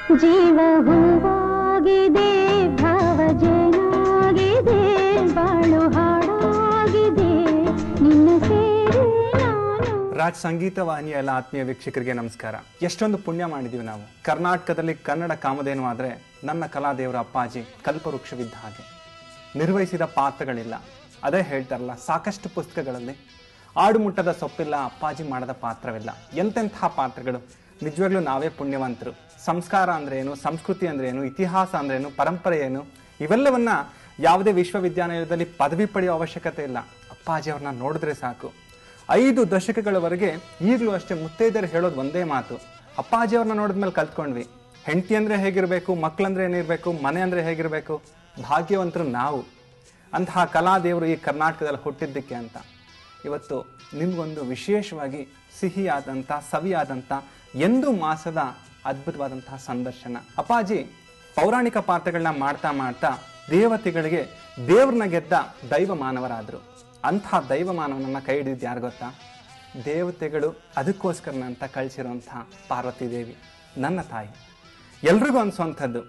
ಜೀವ ಹೂವಾಗಿದೆ ಭಾವ ಜೇನಾಗಿದೆ ಬಾಳು ಹಾಡಾಗಿದೆ ನಿನ್ನ ಸೇರಿ ನಾನು ರಾಜ್ ಸಂಗೀತ ವಾಹಿನಿಯ ಎಲ್ಲ ಆತ್ಮೀಯ ವೀಕ್ಷಕರಿಗೆ ನಮಸ್ಕಾರ ಎಷ್ಟೊಂದು ಪುಣ್ಯ ಮಾಡಿದೀವಿ ನಾವು ಕರ್ನಾಟಕದಲ್ಲಿ ಕನ್ನಡ ಕಾಮಧೇನು ಆದರೆ ನನ್ನ ಕಲಾದೇವರ ಅಪ್ಪಾಜಿ ಕಲ್ಪವೃಕ್ಷವಿದ್ದ ಹಾಗೆ ನಿರ್ವಹಿಸಿದ ಪಾತ್ರಗಳಿಲ್ಲ ಅದೇ ಹೇಳ್ತಾರಲ್ಲ ಸಾಕಷ್ಟು ಪುಸ್ತಕಗಳಲ್ಲಿ ಆಡುಮುಟ್ಟದ ಸೊಪ್ಪಿಲ್ಲ ಅಪ್ಪಾಜಿ ಮಾಡದ ಪಾತ್ರವಿಲ್ಲ ಎಂತೆಂಥ ಪಾತ್ರಗಳು ನಿಜವಾಗ್ಲೂ ನಾವೇ ಪುಣ್ಯವಂತರು ಸಂಸ್ಕಾರ ಅಂದ್ರೆ ಏನು ಸಂಸ್ಕೃತಿ ಅಂದ್ರೆ ಏನು ಇತಿಹಾಸ ಅಂದ್ರೆ ಏನು ಪರಂಪರೆ ಏನು ಇವೆಲ್ಲವನ್ನ ಯಾವುದೇ ವಿಶ್ವವಿದ್ಯಾನಿಲಯದಲ್ಲಿ ಪದವಿ ಪಡೆಯುವ ಅವಶ್ಯಕತೆ ಇಲ್ಲ ಅಪ್ಪಾಜಿ ಅವ್ರನ್ನ ನೋಡಿದ್ರೆ ಸಾಕು ಐದು ದಶಕಗಳವರೆಗೆ ಈಗಲೂ ಅಷ್ಟೇ ಮುತ್ತೈದೆಯರು ಹೇಳೋದು ಒಂದೇ ಮಾತು ಅಪ್ಪಾಜಿ ಅವ್ರನ್ನ ನೋಡಿದ್ಮೇಲೆ ಕಲ್ತ್ಕೊಂಡ್ವಿ ಹೆಂಡತಿ ಅಂದ್ರೆ ಹೇಗಿರಬೇಕು ಮಕ್ಕಳಂದ್ರೆ ಏನಿರಬೇಕು ಮನೆ ಅಂದ್ರೆ ಹೇಗಿರಬೇಕು ಭಾಗ್ಯವಂತರು ನಾವು ಅಂತಹ ಕಲಾದೇವರು ಈ ಕರ್ನಾಟಕದಲ್ಲಿ ಹುಟ್ಟಿದ್ದಕ್ಕೆ ಅಂತ ಇವತ್ತು ನಿಮ್ಗೊಂದು ವಿಶೇಷವಾಗಿ ಸಿಹಿಯಾದಂಥ ಸವಿಯಾದಂಥ ಎಂದು ಮಾಸದ ಅದ್ಭುತವಾದಂತಹ ಸಂದರ್ಶನ ಅಪ್ಪಾಜಿ ಪೌರಾಣಿಕ ಪಾತ್ರಗಳನ್ನ ಮಾಡ್ತಾ ಮಾಡ್ತಾ ದೇವತೆಗಳಿಗೆ ದೇವ್ರನ್ನ ಗೆದ್ದ ದೈವ ಮಾನವರಾದರು ಅಂಥ ದೈವ ಮಾನವನನ್ನ ಕೈ ಹಿಡಿದಿದ್ದು ಯಾರು ಗೊತ್ತಾ ದೇವತೆಗಳು ಅದಕ್ಕೋಸ್ಕರನ ಅಂತ ಕಳಿಸಿರುವಂಥ ಪಾರ್ವತಿ ದೇವಿ ನನ್ನ ತಾಯಿ ಎಲ್ರಿಗೂ ಅನ್ಸೋಂಥದ್ದು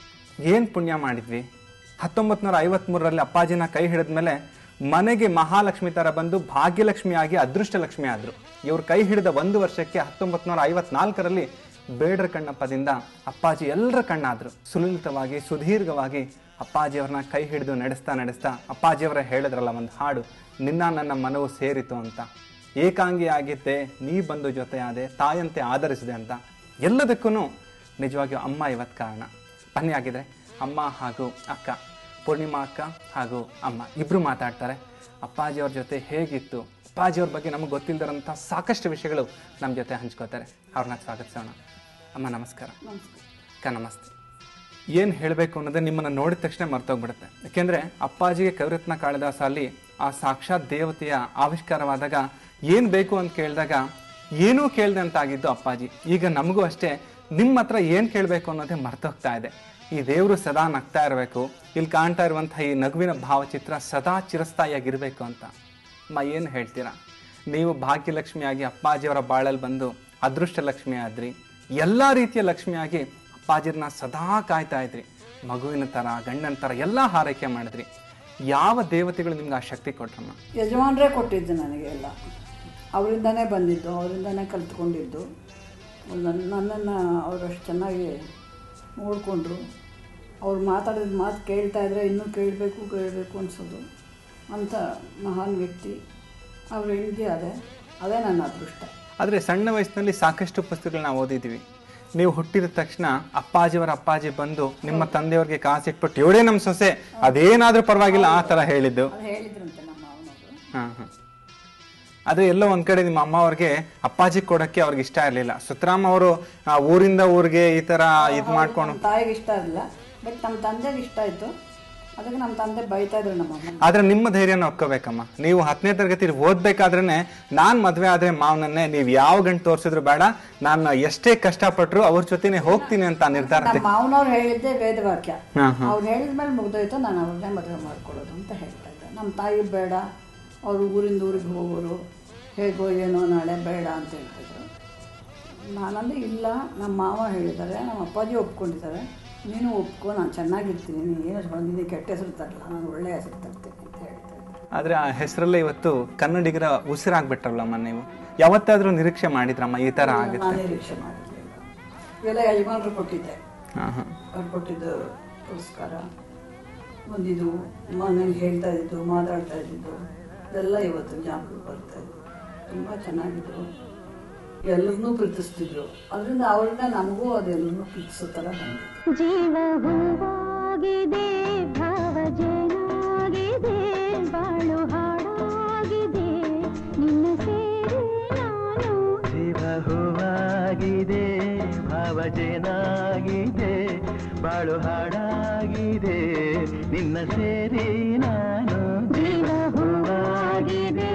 ಏನು ಪುಣ್ಯ ಮಾಡಿದ್ವಿ ಹತ್ತೊಂಬತ್ತು ನೂರ ಐವತ್ಮೂರರಲ್ಲಿ ಅಪ್ಪಾಜಿನ ಕೈ ಹಿಡಿದ್ಮೇಲೆ ಮನೆಗೆ ಮಹಾಲಕ್ಷ್ಮಿ ಥರ ಬಂದು ಭಾಗ್ಯಲಕ್ಷ್ಮಿಯಾಗಿ ಅದೃಷ್ಟ ಲಕ್ಷ್ಮಿ ಆದರು ಇವ್ರ ಕೈ ಹಿಡಿದ ಒಂದು ವರ್ಷಕ್ಕೆ ಹತ್ತೊಂಬತ್ತು ನೂರ ಐವತ್ನಾಲ್ಕರಲ್ಲಿ ಬೇಡರ ಕಣ್ಣಪ್ಪದಿಂದ ಅಪ್ಪಾಜಿ ಎಲ್ಲರ ಕಣ್ಣಾದ್ರು ಸುಲಲಿತವಾಗಿ ಸುದೀರ್ಘವಾಗಿ ಅಪ್ಪಾಜಿಯವ್ರನ್ನ ಕೈ ಹಿಡಿದು ನಡೆಸ್ತಾ ನಡೆಸ್ತಾ ಅಪ್ಪಾಜಿಯವರ ಹೇಳಿದ್ರಲ್ಲ ಒಂದು ಹಾಡು ನಿನ್ನ ನನ್ನ ಮನವು ಸೇರಿತು ಅಂತ ಏಕಾಂಗಿ ಆಗಿದ್ದೆ ನೀ ಬಂದು ಜೊತೆಯಾದೆ ತಾಯಂತೆ ಆಧರಿಸಿದೆ ಅಂತ ಎಲ್ಲದಕ್ಕೂ ನಿಜವಾಗಿಯೂ ಅಮ್ಮ ಇವತ್ತು ಕಾರಣ ಬನ್ನಿ ಆಗಿದ್ರೆ ಅಮ್ಮ ಹಾಗೂ ಅಕ್ಕ ಪೂರ್ಣಿಮಾ ಅಕ್ಕ ಹಾಗೂ ಅಮ್ಮ ಇಬ್ರು ಮಾತಾಡ್ತಾರೆ ಅಪ್ಪಾಜಿಯವ್ರ ಜೊತೆ ಹೇಗಿತ್ತು ಅಪ್ಪಾಜಿಯವ್ರ ಬಗ್ಗೆ ನಮಗೆ ಗೊತ್ತಿಲ್ಲದಿರೋಂಥ ಸಾಕಷ್ಟು ವಿಷಯಗಳು ನಮ್ಮ ಜೊತೆ ಹಂಚ್ಕೋತಾರೆ ಅವ್ರನ್ನ ಸ್ವಾಗತಿಸೋಣ ಅಮ್ಮ ನಮಸ್ಕಾರ ಅಕ್ಕ ನಮಸ್ತೆ ಏನು ಹೇಳಬೇಕು ಅನ್ನೋದೇ ನಿಮ್ಮನ್ನು ನೋಡಿದ ತಕ್ಷಣ ಮರ್ತೋಗ್ಬಿಡುತ್ತೆ ಯಾಕೆಂದರೆ ಅಪ್ಪಾಜಿಗೆ ಕವಿರತ್ನ ಕಾಳಿದಾಸ ಅಲ್ಲಿ ಆ ಸಾಕ್ಷಾತ್ ದೇವತೆಯ ಆವಿಷ್ಕಾರವಾದಾಗ ಏನು ಬೇಕು ಅಂತ ಕೇಳಿದಾಗ ಏನೂ ಕೇಳ್ದೆ ಅಂತ ಆಗಿದ್ದು ಅಪ್ಪಾಜಿ ಈಗ ನಮಗೂ ಅಷ್ಟೇ ನಿಮ್ಮ ಹತ್ರ ಏನು ಕೇಳಬೇಕು ಅನ್ನೋದೇ ಮರ್ತೋಗ್ತಾ ಇದೆ ಈ ದೇವರು ಸದಾ ನಗ್ತಾ ಇರಬೇಕು ಇಲ್ಲಿ ಕಾಣ್ತಾ ಇರುವಂಥ ಈ ನಗುವಿನ ಭಾವಚಿತ್ರ ಸದಾ ಚಿರಸ್ಥಾಯಿಯಾಗಿರಬೇಕು ಅಂತ ಅಮ್ಮ ಏನು ಹೇಳ್ತೀರಾ ನೀವು ಭಾಗ್ಯಲಕ್ಷ್ಮಿಯಾಗಿ ಅಪ್ಪಾಜಿಯವರ ಬಾಳಲ್ಲಿ ಬಂದು ಅದೃಷ್ಟ ಲಕ್ಷ್ಮಿ ಆದ್ರಿ ಎಲ್ಲ ರೀತಿಯ ಲಕ್ಷ್ಮಿಯಾಗಿ ಅಪ್ಪಾಜಿರನ್ನ ಸದಾ ಕಾಯ್ತಾ ಇದ್ರಿ ಮಗುವಿನ ಥರ ಗಂಡನ ಥರ ಎಲ್ಲ ಹಾರೈಕೆ ಮಾಡಿದ್ರಿ ಯಾವ ದೇವತೆಗಳು ನಿಮ್ಗೆ ಆ ಶಕ್ತಿ ಕೊಟ್ರಮ್ಮ ಯಜಮಾನರೇ ಕೊಟ್ಟಿದ್ದು ನನಗೆ ಎಲ್ಲ ಅವರಿಂದನೇ ಬಂದಿದ್ದು ಅವರಿಂದನೇ ಕಲ್ತ್ಕೊಂಡಿದ್ದು ನನ್ನ ನನ್ನನ್ನು ಅವರಷ್ಟು ಚೆನ್ನಾಗಿ ನೋಡಿಕೊಂಡ್ರು ಅವ್ರು ಮಾತಾಡಿದ ಮಾತು ಕೇಳ್ತಾ ಇದ್ರೆ ಇನ್ನೂ ಕೇಳಬೇಕು ಕೇಳಬೇಕು ಅನಿಸೋದು ಅಂಥ ಮಹಾನ್ ವ್ಯಕ್ತಿ ಅವ್ರ ಹೆಂಡತಿ ಅದೇ ಅದೇ ನನ್ನ ಅದೃಷ್ಟ ಆದರೆ ಸಣ್ಣ ವಯಸ್ಸಿನಲ್ಲಿ ಸಾಕಷ್ಟು ಪುಸ್ತಕಗಳನ್ನ ಓದಿದ್ವಿ ನೀವು ಹುಟ್ಟಿದ ತಕ್ಷಣ ಅಪ್ಪಾಜಿಯವರ ಅಪ್ಪಾಜಿ ಬಂದು ನಿಮ್ಮ ತಂದೆಯವ್ರಿಗೆ ಕಾಸಿಟ್ಬಿಟ್ಟು ಇವಳೇ ನಮ್ಮ ಸೊಸೆ ಅದೇನಾದ್ರೂ ಪರವಾಗಿಲ್ಲ ಆ ಥರ ಹೇಳಿದ್ದು ಅದು ಹೇಳಿದ್ರಂತೆ ನಮ್ಮ ಅವನವರು ಹಾಂ ಹಾಂ ಆದರೆ ಎಲ್ಲೋ ಒಂದ್ ಕಡೆ ನಿಮ್ಮ ಅಮ್ಮ ಅವ್ರಿಗೆ ಅಪ್ಪಾಜಿ ಕೊಡಕ್ಕೆ ಅವ್ರಿಗೆ ಇಷ್ಟ ಇರಲಿಲ್ಲ ಸುತ್ತರಾಮ್ ಅವರು ಆ, ಊರಿಂದ ಊರಿಗೆ ಈ ಥರ ಇದು ಮಾಡ್ಕೊಂಡು ನಮ್ಮ ತಾಯಿಗೆ ಇಷ್ಟ ಇರಲಿಲ್ಲ ಬಟ್ ನಮ್ಮ ತಂದೆಗೆ ಇಷ್ಟ ಆಯಿತು ಅದಕ್ಕೆ ನಮ್ಮ ತಂದೆ ಬೈತಾ ಇದ್ರು ನಮ್ಮ ಅಮ್ಮ ಆದ್ರೆ ನಿಮ್ಮ ಧೈರ್ಯನ ಒಪ್ಕೋಬೇಕಮ್ಮ ನೀವು ಹತ್ತನೇ ತರಗತಿ ಓದ್ಬೇಕಾದ್ರೇನೆ ನಾನ್ ಮದ್ವೆ ಆದ್ರೆ ಮಾವನನ್ನೇ ನೀವು ಯಾವ ಗಂಟು ತೋರಿಸಿದ್ರು ಬೇಡ ನಾನು ಎಷ್ಟೇ ಕಷ್ಟಪಟ್ರು ಅವ್ರ ಜೊತೆನೆ ಹೋಗ್ತೀನಿ ಅಂತ ನಿರ್ಧಾರ ನಮ್ಮ ಮಾವನವ್ರು ಹೇಳಿದ್ದೆ ವೇದವಾಕ್ಯ ಹಾ, ಹಾ. ಅವ್ರು ಹೇಳಿದ್ಮೇಲೆ ಮುಗ್ದೋಯ್ತು ನಾನು ಅವ್ರನ್ನೇ ಮದುವೆ ಮಾಡ್ಕೊಳ್ಳೋದು ಅಂತ ಹೇಳ್ತಾ ಇದ್ದೆ ನಮ್ಮ ತಾಯಿ ಬೇಡ ಅವರು ಊರಿಂದ ಊರಿಗೆ ಹೋಗೋರು ಹೇಗೋ ಏನೋ ನಾಳೆ ಬೇಡ ಅಂತ ಹೇಳ್ತಿದ್ರು ನಾನಂದ್ರೆ ಇಲ್ಲ ನಮ್ಮ ಮಾವ ಹೇಳಿದ್ದಾರೆ ನಮ್ಮ ಅಪ್ಪಾಜಿ ಒಪ್ಕೊಂಡಿದ್ದಾರೆ ನೀನು ಒಪ್ಕೊ ನಾನು ಚೆನ್ನಾಗಿರ್ತೀನಿ ನೀನು ಏನು ನಿನಗೆ ಕೆಟ್ಟ ಹೆಸರು ತರಲ್ಲ ನಾನು ಒಳ್ಳೆ ಹೆಸರು ತರ್ತೀನಿ ಅಂತ ಹೇಳ್ತಾ ಇದ್ದೆ ಆದ್ರೆ ಆ ಹೆಸರಲ್ಲೇ ಇವತ್ತು ಕನ್ನಡಿಗರ ಉಸಿರಾಗ್ಬಿಟ್ರಲ್ಲಮ್ಮ ನೀವು ಯಾವತ್ತಾದ್ರೂ ನಿರೀಕ್ಷೆ ಮಾಡಿದ್ರಮ್ಮ ಈ ತರ ಆಗುತ್ತೆ ನಾನು ನಿರೀಕ್ಷೆ ಮಾಡಿರಲಿಲ್ಲ ಇವೆಲ್ಲ ಯಜಮಾನರು ಕೊಟ್ಟಿದ್ದೆ ಹಾ ಹಾ ಅವ್ರು ಕೊಟ್ಟಿದ್ದು ಪುರಸ್ಕಾರ ಬಂದಿದ್ದು ಮನೇಲಿ ಹೇಳ್ತಾ ಇದ್ದಿದ್ದು ಮಾತಾಡ್ತಾ ಇದ್ದಿದ್ದು ಇದೆಲ್ಲ ಇವತ್ತು ಜ್ಞಾಪಕ ಬರ್ತಾ ಇದೆ ತುಂಬ ಚೆನ್ನಾಗಿದ್ರು ಎಲ್ಲರನ್ನೂ ಪ್ರೀತಿಸ್ತಿದ್ರು ಅದರಿಂದ ಅವರಿಂದ ನಮಗೂ ಅದೆಲ್ಲರನ್ನೂ ಪ್ರೀತಿಸೋ ಥರ ಬಂದಿತ್ತು ಜೀವ ಹೂವಾಗಿದೆ ಭಾವ ಜೇನಾಗಿದೆ ಬಾಳು ಹಾಡಾಗಿದೆ ನಿನ್ನ ಸೇರಿ ನಾನು ಜೀವ ಹೂವಾಗಿದೆ ಭಾವಜೇನಾಗಿದೆ ಬಾಳು ಹಾಡಾಗಿದೆ ನಿನ್ನ ಸೇರಿ ನಾನು ಜೀವ ಹೂವಾಗಿದೆ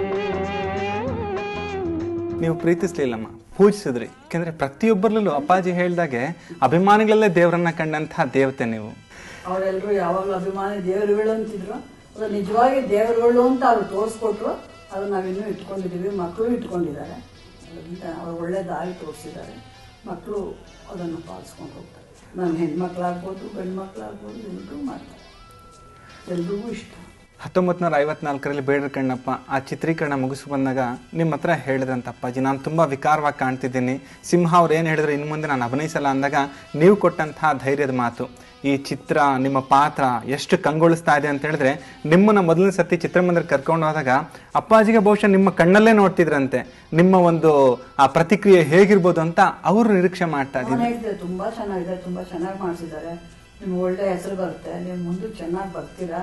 ನೀವು ಪ್ರೀತಿಸ್ಲಿಲ್ಲಮ್ಮ ಪೂಜಿಸಿದ್ರಿ ಯಾಕಂದ್ರೆ ಪ್ರತಿಯೊಬ್ಬರಲ್ಲೂ ಅಪ್ಪಾಜಿ ಹೇಳ್ದಾಗೆ ಅಭಿಮಾನಿಗಳಲ್ಲೇ ದೇವರನ್ನ ಕಂಡಂತಹ ದೇವತೆ ನೀವು ಅವರೆಲ್ಲರೂ ಯಾವಾಗಲೂ ಅಭಿಮಾನಿ ದೇವರುಗಳು ಅಂತಿದ್ರು ಅದು ನಿಜವಾಗಿ ದೇವರುಗಳು ಅಂತ ಅವ್ರು ತೋರಿಸ್ಕೊಟ್ರು ಅದು ನಾವಿನ್ನೂ ಇಟ್ಕೊಂಡಿದ್ದೀವಿ ಮಕ್ಕಳು ಇಟ್ಕೊಂಡಿದ್ದಾರೆ ಅದರಿಂದ ಅವ್ರು ಒಳ್ಳೆ ದಾರಿ ತೋರಿಸಿದ್ದಾರೆ ಮಕ್ಕಳು ಅದನ್ನು ಪಾಲಿಸ್ಕೊಂಡು ಹೋಗ್ತಾರೆ ನನ್ನ ಹೆಣ್ಮಕ್ಳಾಗ್ಬೋದು ಗಂಡು ಮಕ್ಳಾಗ್ಬೋದು ಎಲ್ರಿಗೂ ಮಾಡ್ತಾರೆ ಎಲ್ರಿಗೂ ಇಷ್ಟ ಹತ್ತೊಂಬತ್ತು ನೂರ ಐವತ್ನಾಲ್ಕರಲ್ಲಿ ಬೇಡರ ಕಣ್ಣಪ್ಪ ಆ ಚಿತ್ರೀಕರಣ ಮುಗಿಸಿ ಬಂದಾಗ ನಿಮ್ಮ ಹತ್ರ ಹೇಳಿದ್ರಂತ ಅಪ್ಪಾಜಿ ನಾನು ತುಂಬ ವಿಕಾರವಾಗಿ ಕಾಣ್ತಿದ್ದೀನಿ ಸಿಂಹ ಅವ್ರು ಏನು ಹೇಳಿದ್ರು ಇನ್ನು ಮುಂದೆ ನಾನು ಅಭಿನಯಿಸಲ್ಲ ಅಂದಾಗ ನೀವು ಕೊಟ್ಟಂತಹ ಧೈರ್ಯದ ಮಾತು ಈ ಚಿತ್ರ ನಿಮ್ಮ ಪಾತ್ರ ಎಷ್ಟು ಕಂಗೊಳಿಸ್ತಾ ಇದೆ ಅಂತ ಹೇಳಿದ್ರೆ ನಿಮ್ಮನ್ನ ಮೊದಲನೇ ಸತಿ ಚಿತ್ರಮಂದಿರಕ್ಕೆ ಕರ್ಕೊಂಡು ಹೋದಾಗ ಅಪ್ಪಾಜಿಗೆ ಬಹುಶಃ ನಿಮ್ಮ ಕಣ್ಣಲ್ಲೇ ನೋಡ್ತಿದ್ರಂತೆ ನಿಮ್ಮ ಒಂದು ಆ ಪ್ರತಿಕ್ರಿಯೆ ಹೇಗಿರ್ಬೋದು ಅಂತ ಅವರು ನಿರೀಕ್ಷೆ ಮಾಡ್ತಾ ನಾನು ಇದ್ದೀನಿ ಹೇಳ್ತಿದ್ದೆ ತುಂಬ ಚೆನ್ನಾಗಿದೆ ತುಂಬ ಚೆನ್ನಾಗಿ ಮಾಡಿಸಿದ್ದಾರೆ ನಿಮ್ಗೆ ಒಳ್ಳೆ ಹೆಸರು ಬರುತ್ತೆ ನೀವು ಮುಂದೆ ಚೆನ್ನಾಗಿ ಬರ್ತೀರಾ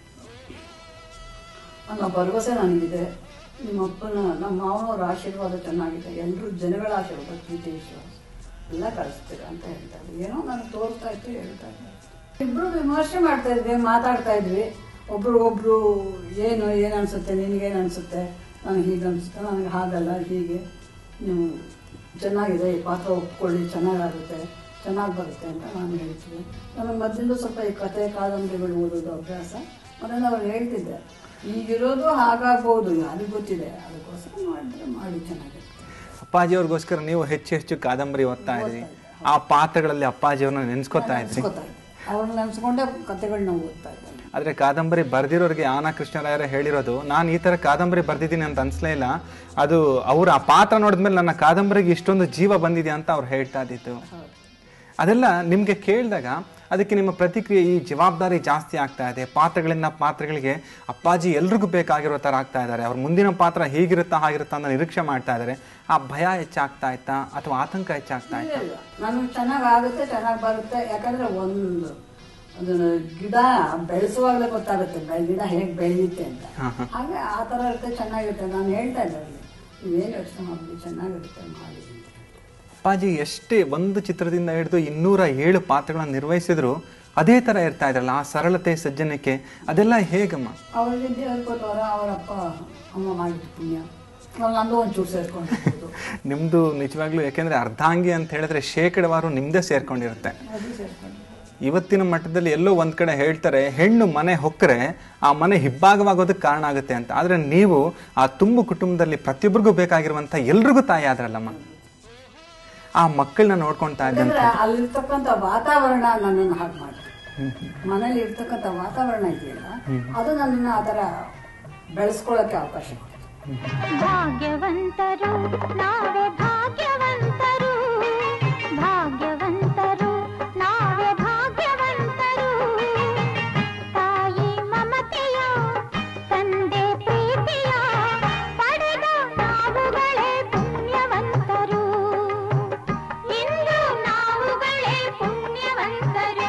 ಅನ್ನೋ ಭರವಸೆ ನನಗಿದೆ ನಿಮ್ಮ ಅಪ್ಪನ ನಮ್ಮ ಮಾವನವ್ರ ಆಶೀರ್ವಾದ ಚೆನ್ನಾಗಿದೆ ಎಲ್ಲರೂ ಜನಗಳ ಆಶೀರ್ವಾದ ಪ್ರೀತಿ ವಿಶ್ವಾಸ ಎಲ್ಲ ಕಳಿಸ್ತೀರಾ ಅಂತ ಹೇಳ್ತಾ ಇದ್ವಿ ಏನೋ ನನಗೆ ತೋರಿಸ್ತಾ ಇತ್ತು ಹೇಳ್ತಾ ಇದ್ದೆ ಇಬ್ಬರು ವಿಮರ್ಶೆ ಮಾಡ್ತಾ ಇದ್ವಿ ಮಾತಾಡ್ತಾ ಇದ್ವಿ ಒಬ್ರು ಒಬ್ರು ಏನು ಏನು ಅನ್ಸುತ್ತೆ ನಿನಗೇನು ಅನ್ಸುತ್ತೆ ನನಗೆ ಹೀಗೆ ಅನಿಸುತ್ತೆ ನನಗೆ ಹಾಗಲ್ಲ ಹೀಗೆ ನೀವು ಚೆನ್ನಾಗಿದೆ ಈ ಪಾತ್ರ ಒಪ್ಕೊಳ್ಳಿ ಚೆನ್ನಾಗಾಗುತ್ತೆ ಚೆನ್ನಾಗಿ ಬರುತ್ತೆ ಅಂತ ನಾನು ಹೇಳ್ತೀನಿ ನನಗೆ ಮೊದಲಿಂದ ಸ್ವಲ್ಪ ಈ ಕತೆ ಕಾದಂಬರಿಗಳು ಓದೋದು ಅಭ್ಯಾಸ ಅದನ್ನು ಅವ್ರು ಹೇಳ್ತಿದ್ದೆ ಈಗಿರೋದು ಹಾಗಾಗ್ಬೋದು ಯಾರಿಗೂ ಗೊತ್ತಿದೆ ಅದಕ್ಕೋಸ್ಕರ ಮಾಡಿದ್ರೆ ಮಾಡಿ ಚೆನ್ನಾಗಿರುತ್ತೆ ಅಪ್ಪಾಜಿ ಅವ್ರಿಗೋಸ್ಕರ ನೀವು ಹೆಚ್ಚು ಹೆಚ್ಚು ಕಾದಂಬರಿ ಓದ್ತಾ ಇದ್ರಿ ಆ ಪಾತ್ರಗಳಲ್ಲಿ ಅಪ್ಪಾಜಿ ಅವ್ರನ್ನ ನೆನ್ಸ್ಕೊತಾ ಇದ್ರಿ ನೆನ್ಸ್ಕೊತಾ ಇದ್ದೆ ಅವ್ರನ್ನ ನೆನೆಸ್ಕೊಂಡೆ ಕತೆಗಳನ್ನ ಓದ್ತಾ ಇದ್ದೆ ಆದ್ರೆ ಕಾದಂಬರಿ ಬರ್ದಿರೋರಿಗೆ ಆನಾ ಕೃಷ್ಣರಾಯರ ಹೇಳಿರೋದು ನಾನು ಈ ತರ ಕಾದಂಬರಿ ಬರ್ದಿದ್ದೀನಿ ಅಂತ ಅನ್ಸ್ಲೇ ಇಲ್ಲ ಅದು ಅವ್ರ ಆ ಪಾತ್ರ ನೋಡಿದ್ಮೇಲೆ ನನ್ನ ಕಾದಂಬರಿಗೆ ಇಷ್ಟೊಂದು ಜೀವ ಬಂದಿದೆ ಅಂತ ಅವ್ರು ಹೇಳ್ತಾ ಇದ್ದಿತ್ತು ಅದೆಲ್ಲ ನಿಮ್ಗೆ ಕೇಳಿದಾಗ ಅದಕ್ಕೆ ನಿಮ್ಮ ಪ್ರತಿಕ್ರಿಯೆ ಈ ಜವಾಬ್ದಾರಿ ಜಾಸ್ತಿ ಆಗ್ತಾ ಇದೆ ಪಾತ್ರಗಳಿಂದ ಪಾತ್ರಗಳಿಗೆ ಅಪ್ಪಾಜಿ ಎಲ್ರಿಗೂ ಬೇಕಾಗಿರೋ ಥರ ಆಗ್ತಾ ಇದ್ದಾರೆ ಅವ್ರ ಮುಂದಿನ ಪಾತ್ರ ಹೀಗಿರುತ್ತಾ ಹಾಗಿರುತ್ತಾ ಅಂತ ನಿರೀಕ್ಷೆ ಮಾಡ್ತಾ ಇದ್ದಾರೆ ಆ ಭಯ ಹೆಚ್ಚಾಗ್ತಾ ಇತ್ತಾ ಅಥವಾ ಆತಂಕ ಹೆಚ್ಚಾಗ್ತಾ ಇತ್ತಾ ಇಲ್ಲ ನನಗೆ ಚೆನ್ನಾಗಿ ಆಗುತ್ತೆ ಚೆನ್ನಾಗಿ ಬರುತ್ತೆ ಯಾಕಂದ್ರೆ ಒಂದು ಅದನ್ನ ಗಿಡ ಬೆಳೆಸುವಾಗಲೇ ಗೊತ್ತಾಗುತ್ತೆ ಬೆ- ಗಿಡ ಹೇಗೆ ಬೆಳೆಯುತ್ತೆ ಅಂತ ಹಾಗೆ ಆ ಥರ ಇರುತ್ತೆ ಚೆನ್ನಾಗಿರುತ್ತೆ ನಾನು ಹೇಳ್ತಾ ಇದ್ದೆ ಅವ್ರಿಗೆ ನೀವೇನು ಯೋಚನೆ ಮಾಡಿ ಚೆನ್ನಾಗಿರುತ್ತೆ ಮಾಡಿ ಅಂತ ಅಪ್ಪಾಜಿ ಎಷ್ಟೇ ಒಂದು ಚಿತ್ರದಿಂದ ಹಿಡಿದು ಇನ್ನೂರ ಏಳು ಪಾತ್ರಗಳನ್ನು ನಿರ್ವಹಿಸಿದ್ರು ಅದೇ ಥರ ಇರ್ತಾ ಇದ್ರಲ್ಲ ಆ ಸರಳತೆ ಸಜ್ಜನಿಕೆ ಅದೆಲ್ಲ ಹೇಗಮ್ಮ ಅವರಿಗೆ ದೇವ್ರು ಕೊಟ್ಟವರ ಅವರ ಅಪ್ಪ ಅಮ್ಮ ಮಾಡಿದ ಪುಣ್ಯ ಅವ್ರು ನಂದು ಒಂಚೂರು ಸೇರ್ಕೊಂಡಿರ್ಬೋದು ನಿಮ್ದು ನಿಜವಾಗ್ಲೂ ಯಾಕೆಂದ್ರೆ ಅರ್ಧಾಂಗಿ ಅಂತ ಹೇಳಿದ್ರೆ ಶೇಕಡವಾರು ನಿಮ್ದೇ ಸೇರ್ಕೊಂಡಿರುತ್ತೆ ಅದು ಸೇರ್ಕೊಂಡು ಇವತ್ತಿನ ಮಟ್ಟದಲ್ಲಿ ಎಲ್ಲೋ ಒಂದ್ ಕಡೆ ಹೇಳ್ತಾರೆ ಹೆಣ್ಣು ಮನೆ ಹೊಕ್ಕರೆ ಆ ಮನೆ ಹಿಬ್ಬಾಗವಾಗೋದಕ್ಕೆ ಕಾರಣ ಆಗುತ್ತೆ ಅಂತ ಆದ್ರೆ ನೀವು ಆ ತುಂಬು ಕುಟುಂಬದಲ್ಲಿ ಪ್ರತಿಯೊಬ್ಬರಿಗೂ ಬೇಕಾಗಿರುವಂತ ಎಲ್ರಿಗೂ ತಾಯಿ ಆದ್ರಲ್ಲಮ್ಮ ಆ ಮಕ್ಕಳನ್ನ ನೋಡ್ಕೊಂತಾ ಇದ್ದಂತ ಯಾಕಂದ್ರೆ ಅಲ್ಲಿರ್ತಕ್ಕಂಥ ವಾತಾವರಣ ನನ್ನನ್ನು ಹಾಗೆ ಮಾಡುತ್ತೆ ಮನೇಲಿ ಇರ್ತಕ್ಕಂಥ ವಾತಾವರಣ ಇದೆಯಲ್ಲ ಅದು ನನ್ನನ್ನು ಆ ಥರ ಬೆಳೆಸ್ಕೊಳ್ಳೋಕ್ಕೆ ಅವಕಾಶ ಕೊಡುತ್ತೆ ಭಾಗ್ಯವಂತರು ನಾವೇ ಭಾಗ್ಯವಂತರು ಭಾಗ್ಯವಂತರು ನಾವೇ ಭಾಗ್ಯವಂತರು ತಾಯಿ ಮಮತೆಯ ತಂದೆ ಪ್ರೀತಿಯ ಪಡೆದ ನಾವುಗಳೇ ಪುಣ್ಯವಂತರು ಇಂದು ನಾವುಗಳೇ ಪುಣ್ಯವಂತರು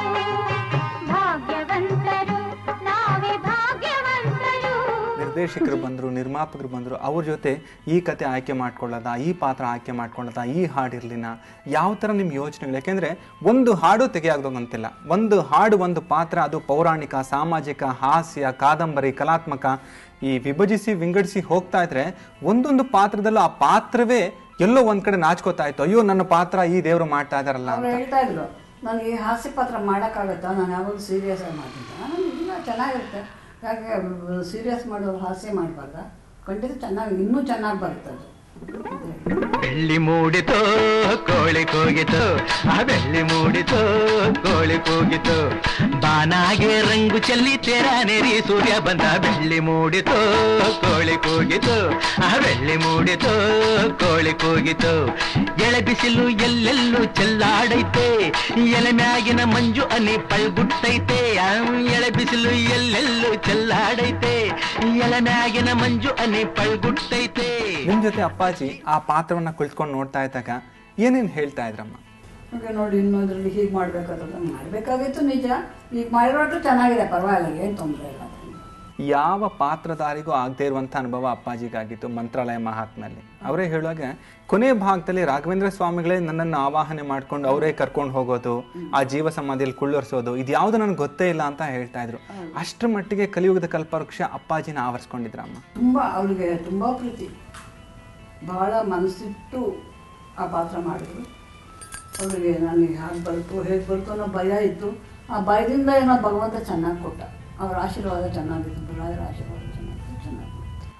ಭಾಗ್ಯವಂತರು ನಾವೇ ಭಾಗ್ಯವಂತರು ನಿರ್ದೇಶಕರು ಬಂದರು ನಿರ್ಮಾಪಕರು ಬಂದರು ಅವ್ರ ಜೊತೆ ಈ ಕತೆ ಆಯ್ಕೆ ಮಾಡ್ಕೊಳ್ಳೋದ ಈ ಪಾತ್ರ ಆಯ್ಕೆ ಮಾಡ್ಕೊಳ್ಳೋದ ಈ ಹಾಡಿರ್ಲಿನ ಯಾವ ಥರ ನಿಮ್ಮ ಯೋಚನೆಗಳು ಯಾಕೆಂದರೆ ಒಂದು ಹಾಡು ತೆಗೆಯಾಗ್ದಂತಿಲ್ಲ ಒಂದು ಹಾಡು ಒಂದು ಪಾತ್ರ ಅದು ಪೌರಾಣಿಕ ಸಾಮಾಜಿಕ ಹಾಸ್ಯ ಕಾದಂಬರಿ ಕಲಾತ್ಮಕ ಈ ವಿಭಜಿಸಿ ವಿಂಗಡಿಸಿ ಹೋಗ್ತಾ ಇದ್ರೆ ಒಂದೊಂದು ಪಾತ್ರದಲ್ಲೂ ಆ ಪಾತ್ರವೇ ಎಲ್ಲೋ ಒಂದ್ ಕಡೆ ನಾಚ್ಕೋತಾ ಇತ್ತು ಅಯ್ಯೋ ನನ್ನ ಪಾತ್ರ ಈ ದೇವರು ಮಾಡ್ತಾ ಇದಾರಲ್ಲ ಅವ್ರು ಹೇಳ್ತಾ ಇದ್ರು ನನಗೆ ಈ ಹಾಸ್ಯ ಪಾತ್ರ ಮಾಡೋಕ್ಕಾಗತ್ತಾ ನಾನು ಯಾವಾಗ ಸೀರಿಯಸ್ ಆಗಿ ಮಾಡ್ತಿದ್ದೆ ನಾನು ಇಲ್ಲ ಚೆನ್ನಾಗಿರುತ್ತೆ ಯಾಕೆ ಸೀರಿಯಸ್ ಮಾಡೋರು ಹಾಸ್ಯ ಮಾಡಬಾರ್ದ ಖಂಡಿತ ಚೆನ್ನಾಗಿ ಇನ್ನೂ ಚೆನ್ನಾಗಿ ಬರುತ್ತೆ ಅದು ಬೆಳ್ಳಿ ಮೂಡಿತು ಕೋಳಿ ಕೂಗಿತು ಆ ಬೆಳ್ಳಿ ಮೂಡಿತು ಕೋಳಿ ಕೂಗಿತು ಬಾನಾಗೆ ರಂಗು ಚೆಲ್ಲಿ ತೆರ ನೆರಿ ಸೂರ್ಯ ಬಂದ ಬೆಳ್ಳಿ ಮೂಡಿತು ಕೋಳಿ ಕೂಗಿತು ಆ ಬೆಳ್ಳಿ ಮೂಡಿತು ಕೋಳಿ ಕೂಗಿತು ಎಳೆ ಬಿಸಿಲು ಎಲ್ಲೆಲ್ಲೂ ಚೆಲ್ಲಾಡೈತೆ ಎಲೆ ಮ್ಯಾಗಿನ ಮಂಜು ಅನಿ ಪಳ್ಗುಟ್ಟೈತೆ ಆ ಎಳೆ ಬಿಸಿಲು ಎಲ್ಲೆಲ್ಲೂ ಚೆಲ್ಲಾಡೈತೆ ಎಲೆ ಮ್ಯಾಗಿನ ಮಂಜು ಅನಿ ಪಳ್ಗುಟ್ಟೈತೆ ನಿಮ್ಮ ಜೊತೆ ಅಪ್ಪಾಜಿ ಆ ಪಾತ್ರವನ್ನ ಕುಳಿತ್ಕೊಂಡು ನೋಡ್ತಾ ಇದ್ದಾಗ ಏನೇನು ಹೇಳ್ತಾ ಇದ್ರಮ್ಮ ಈಗ ನೋಡಿ ಇನ್ನೊಂದ್ರಲ್ಲಿ ಹೀಗೆ ಮಾಡಬೇಕಾದ್ರೆ ಮಾಡಬೇಕಾಗಿತ್ತು ನಿಜ ಈಗ ಮಾಡಿರೋದು ಚೆನ್ನಾಗಿದೆ ಪರವಾಗಿಲ್ಲ ಏನು ತೊಂದರೆ ಇಲ್ಲ ಯಾವ ಪಾತ್ರಧಾರಿಗೂ ಆಗದೆ ಇರುವಂಥ ಅನುಭವ ಅಪ್ಪಾಜಿಗಾಗಿತ್ತು ಮಂತ್ರಾಲಯ ಮಹಾತ್ಮಲ್ಲಿ ಅವರೇ ಹೇಳುವಾಗ ಕೊನೆ ಭಾಗದಲ್ಲಿ ರಾಘವೇಂದ್ರ ಸ್ವಾಮಿಗಳೇ ನನ್ನನ್ನು ಆವಾಹನೆ ಮಾಡ್ಕೊಂಡು ಅವರೇ ಕರ್ಕೊಂಡು ಹೋಗೋದು ಆ ಜೀವ ಸಮಾಧಿಯಲ್ಲಿ ಕುಳ್ಳರಿಸೋದು ಇದ್ಯಾವುದು ನನಗೆ ಗೊತ್ತೇ ಇಲ್ಲ ಅಂತ ಹೇಳ್ತಾ ಇದ್ರು ಅಷ್ಟರ ಮಟ್ಟಿಗೆ ಕಲಿಯುಗದ ಕಲ್ಪವೃಕ್ಷ ಅಪ್ಪಾಜಿನ ಆವರಿಸ್ಕೊಂಡಿದ್ರಮ್ಮ ತುಂಬ ಅವರಿಗೆ ತುಂಬ ಪ್ರೀತಿ ಬಹಳ ಮನಸ್ಸಿಟ್ಟು ಆ ಪಾತ್ರ ಮಾಡಿದ್ರು ಅವರಿಗೆ ನನಗೆ ಹಾಗೆ ಬರ್ತು ಹೇಗೆ ಬರ್ತು ಅನ್ನೋ ಭಯ ಇತ್ತು ಆ ಭಯದಿಂದ ಏನೋ ಭಗವಂತ ಚೆನ್ನಾಗಿ ಕೊಟ್ಟ ಅವರ ಆಶೀರ್ವಾದ ಚೆನ್ನಾಗಿತ್ತು ರಾಯರ ಆಶೀರ್ವಾದ ಚೆನ್ನಾಗಿತ್ತು ಚೆನ್ನಾಗಿ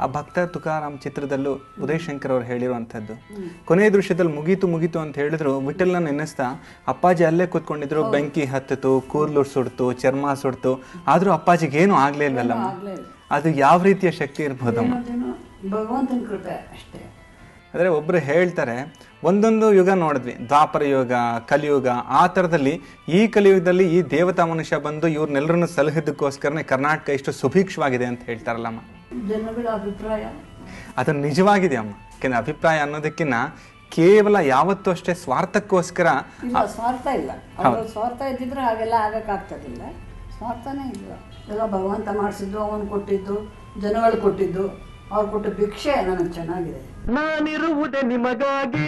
ಆ ಭಕ್ತ ತುಕಾರಾಮ್ ಚಿತ್ರದಲ್ಲೂ ಉದಯ್ ಶಂಕರ್ ಅವ್ರು ಹೇಳಿರುವಂಥದ್ದು ಕೊನೆಯ ದೃಶ್ಯದಲ್ಲಿ ಮುಗೀತು ಮುಗೀತು ಅಂತ ಹೇಳಿದ್ರು ವಿಠಲ್ನ ನೆನೆಸ್ತಾ ಅಪ್ಪಾಜಿ ಅಲ್ಲೇ ಕೂತ್ಕೊಂಡಿದ್ರು ಬೆಂಕಿ ಹತ್ತಿತು ಕೂದಲು ಸುಡ್ತು ಚರ್ಮ ಸುಡ್ತು ಆದ್ರೂ ಅಪ್ಪಾಜಿಗೆ ಏನು ಆಗ್ಲೇ ಇಲ್ವಲ್ಲಮ್ಮ ಆಗ್ಲೇ ಇಲ್ಲ. ಅದು ಯಾವ ರೀತಿಯ ಶಕ್ತಿ ಇರ್ಬೋದಮ್ಮ ಏನೋ ಭಗವಂತನ ಕೃಪೆ ಅಷ್ಟೇ ಅಂದರೆ ಒಬ್ಬರು ಹೇಳ್ತಾರೆ ಒಂದೊಂದು ಯುಗ ನೋಡಿದ್ವಿ ದ್ವಾಪರ ಯುಗ ಕಲಿಯುಗ ಆ ಥರದಲ್ಲಿ ಈ ಕಲಿಯುಗದಲ್ಲಿ ಈ ದೇವತಾ ಮನುಷ್ಯ ಬಂದು ಇವ್ರನ್ನೆಲ್ಲರನ್ನು ಸಲಹಿದ್ದಕ್ಕೋಸ್ಕರನೇ ಕರ್ನಾಟಕ ಇಷ್ಟು ಸುಭಿಕ್ಷವಾಗಿದೆ ಅಂತ ಹೇಳ್ತಾರಲ್ಲಮ್ಮ ಜನಗಳ ಅಭಿಪ್ರಾಯ ಅದು ನಿಜವಾಗಿದೆ ಅಮ್ಮ ಯಾಕೆಂದ್ರೆ ಅಭಿಪ್ರಾಯ ಅನ್ನೋದಕ್ಕಿಂತ ಕೇವಲ ಯಾವತ್ತೂ ಅಷ್ಟೇ ಸ್ವಾರ್ಥಕ್ಕೋಸ್ಕರ ಇಲ್ಲ ಸ್ವಾರ್ಥ ಇಲ್ಲ ಅವ್ರ ಸ್ವಾರ್ಥ ಇದ್ದಿದ್ರೆ ಹಾಗೆಲ್ಲ ಆಗಕ್ಕಾಗ್ತದಿಲ್ಲ ಸ್ವಾರ್ಥನೇ ಇಲ್ಲ ಎಲ್ಲ ಭಗವಂತ ಮಾಡಿಸಿದ್ದು ಅವನು ಕೊಟ್ಟಿದ್ದು ಜನಗಳು ಕೊಟ್ಟಿದ್ದು ಅವ್ರು ಕೊಟ್ಟ ಭಿಕ್ಷೆ ನನಗೆ ಚೆನ್ನಾಗಿದೆ ನಾನಿರುವುದೇ ನಿಮಗಾಗಿ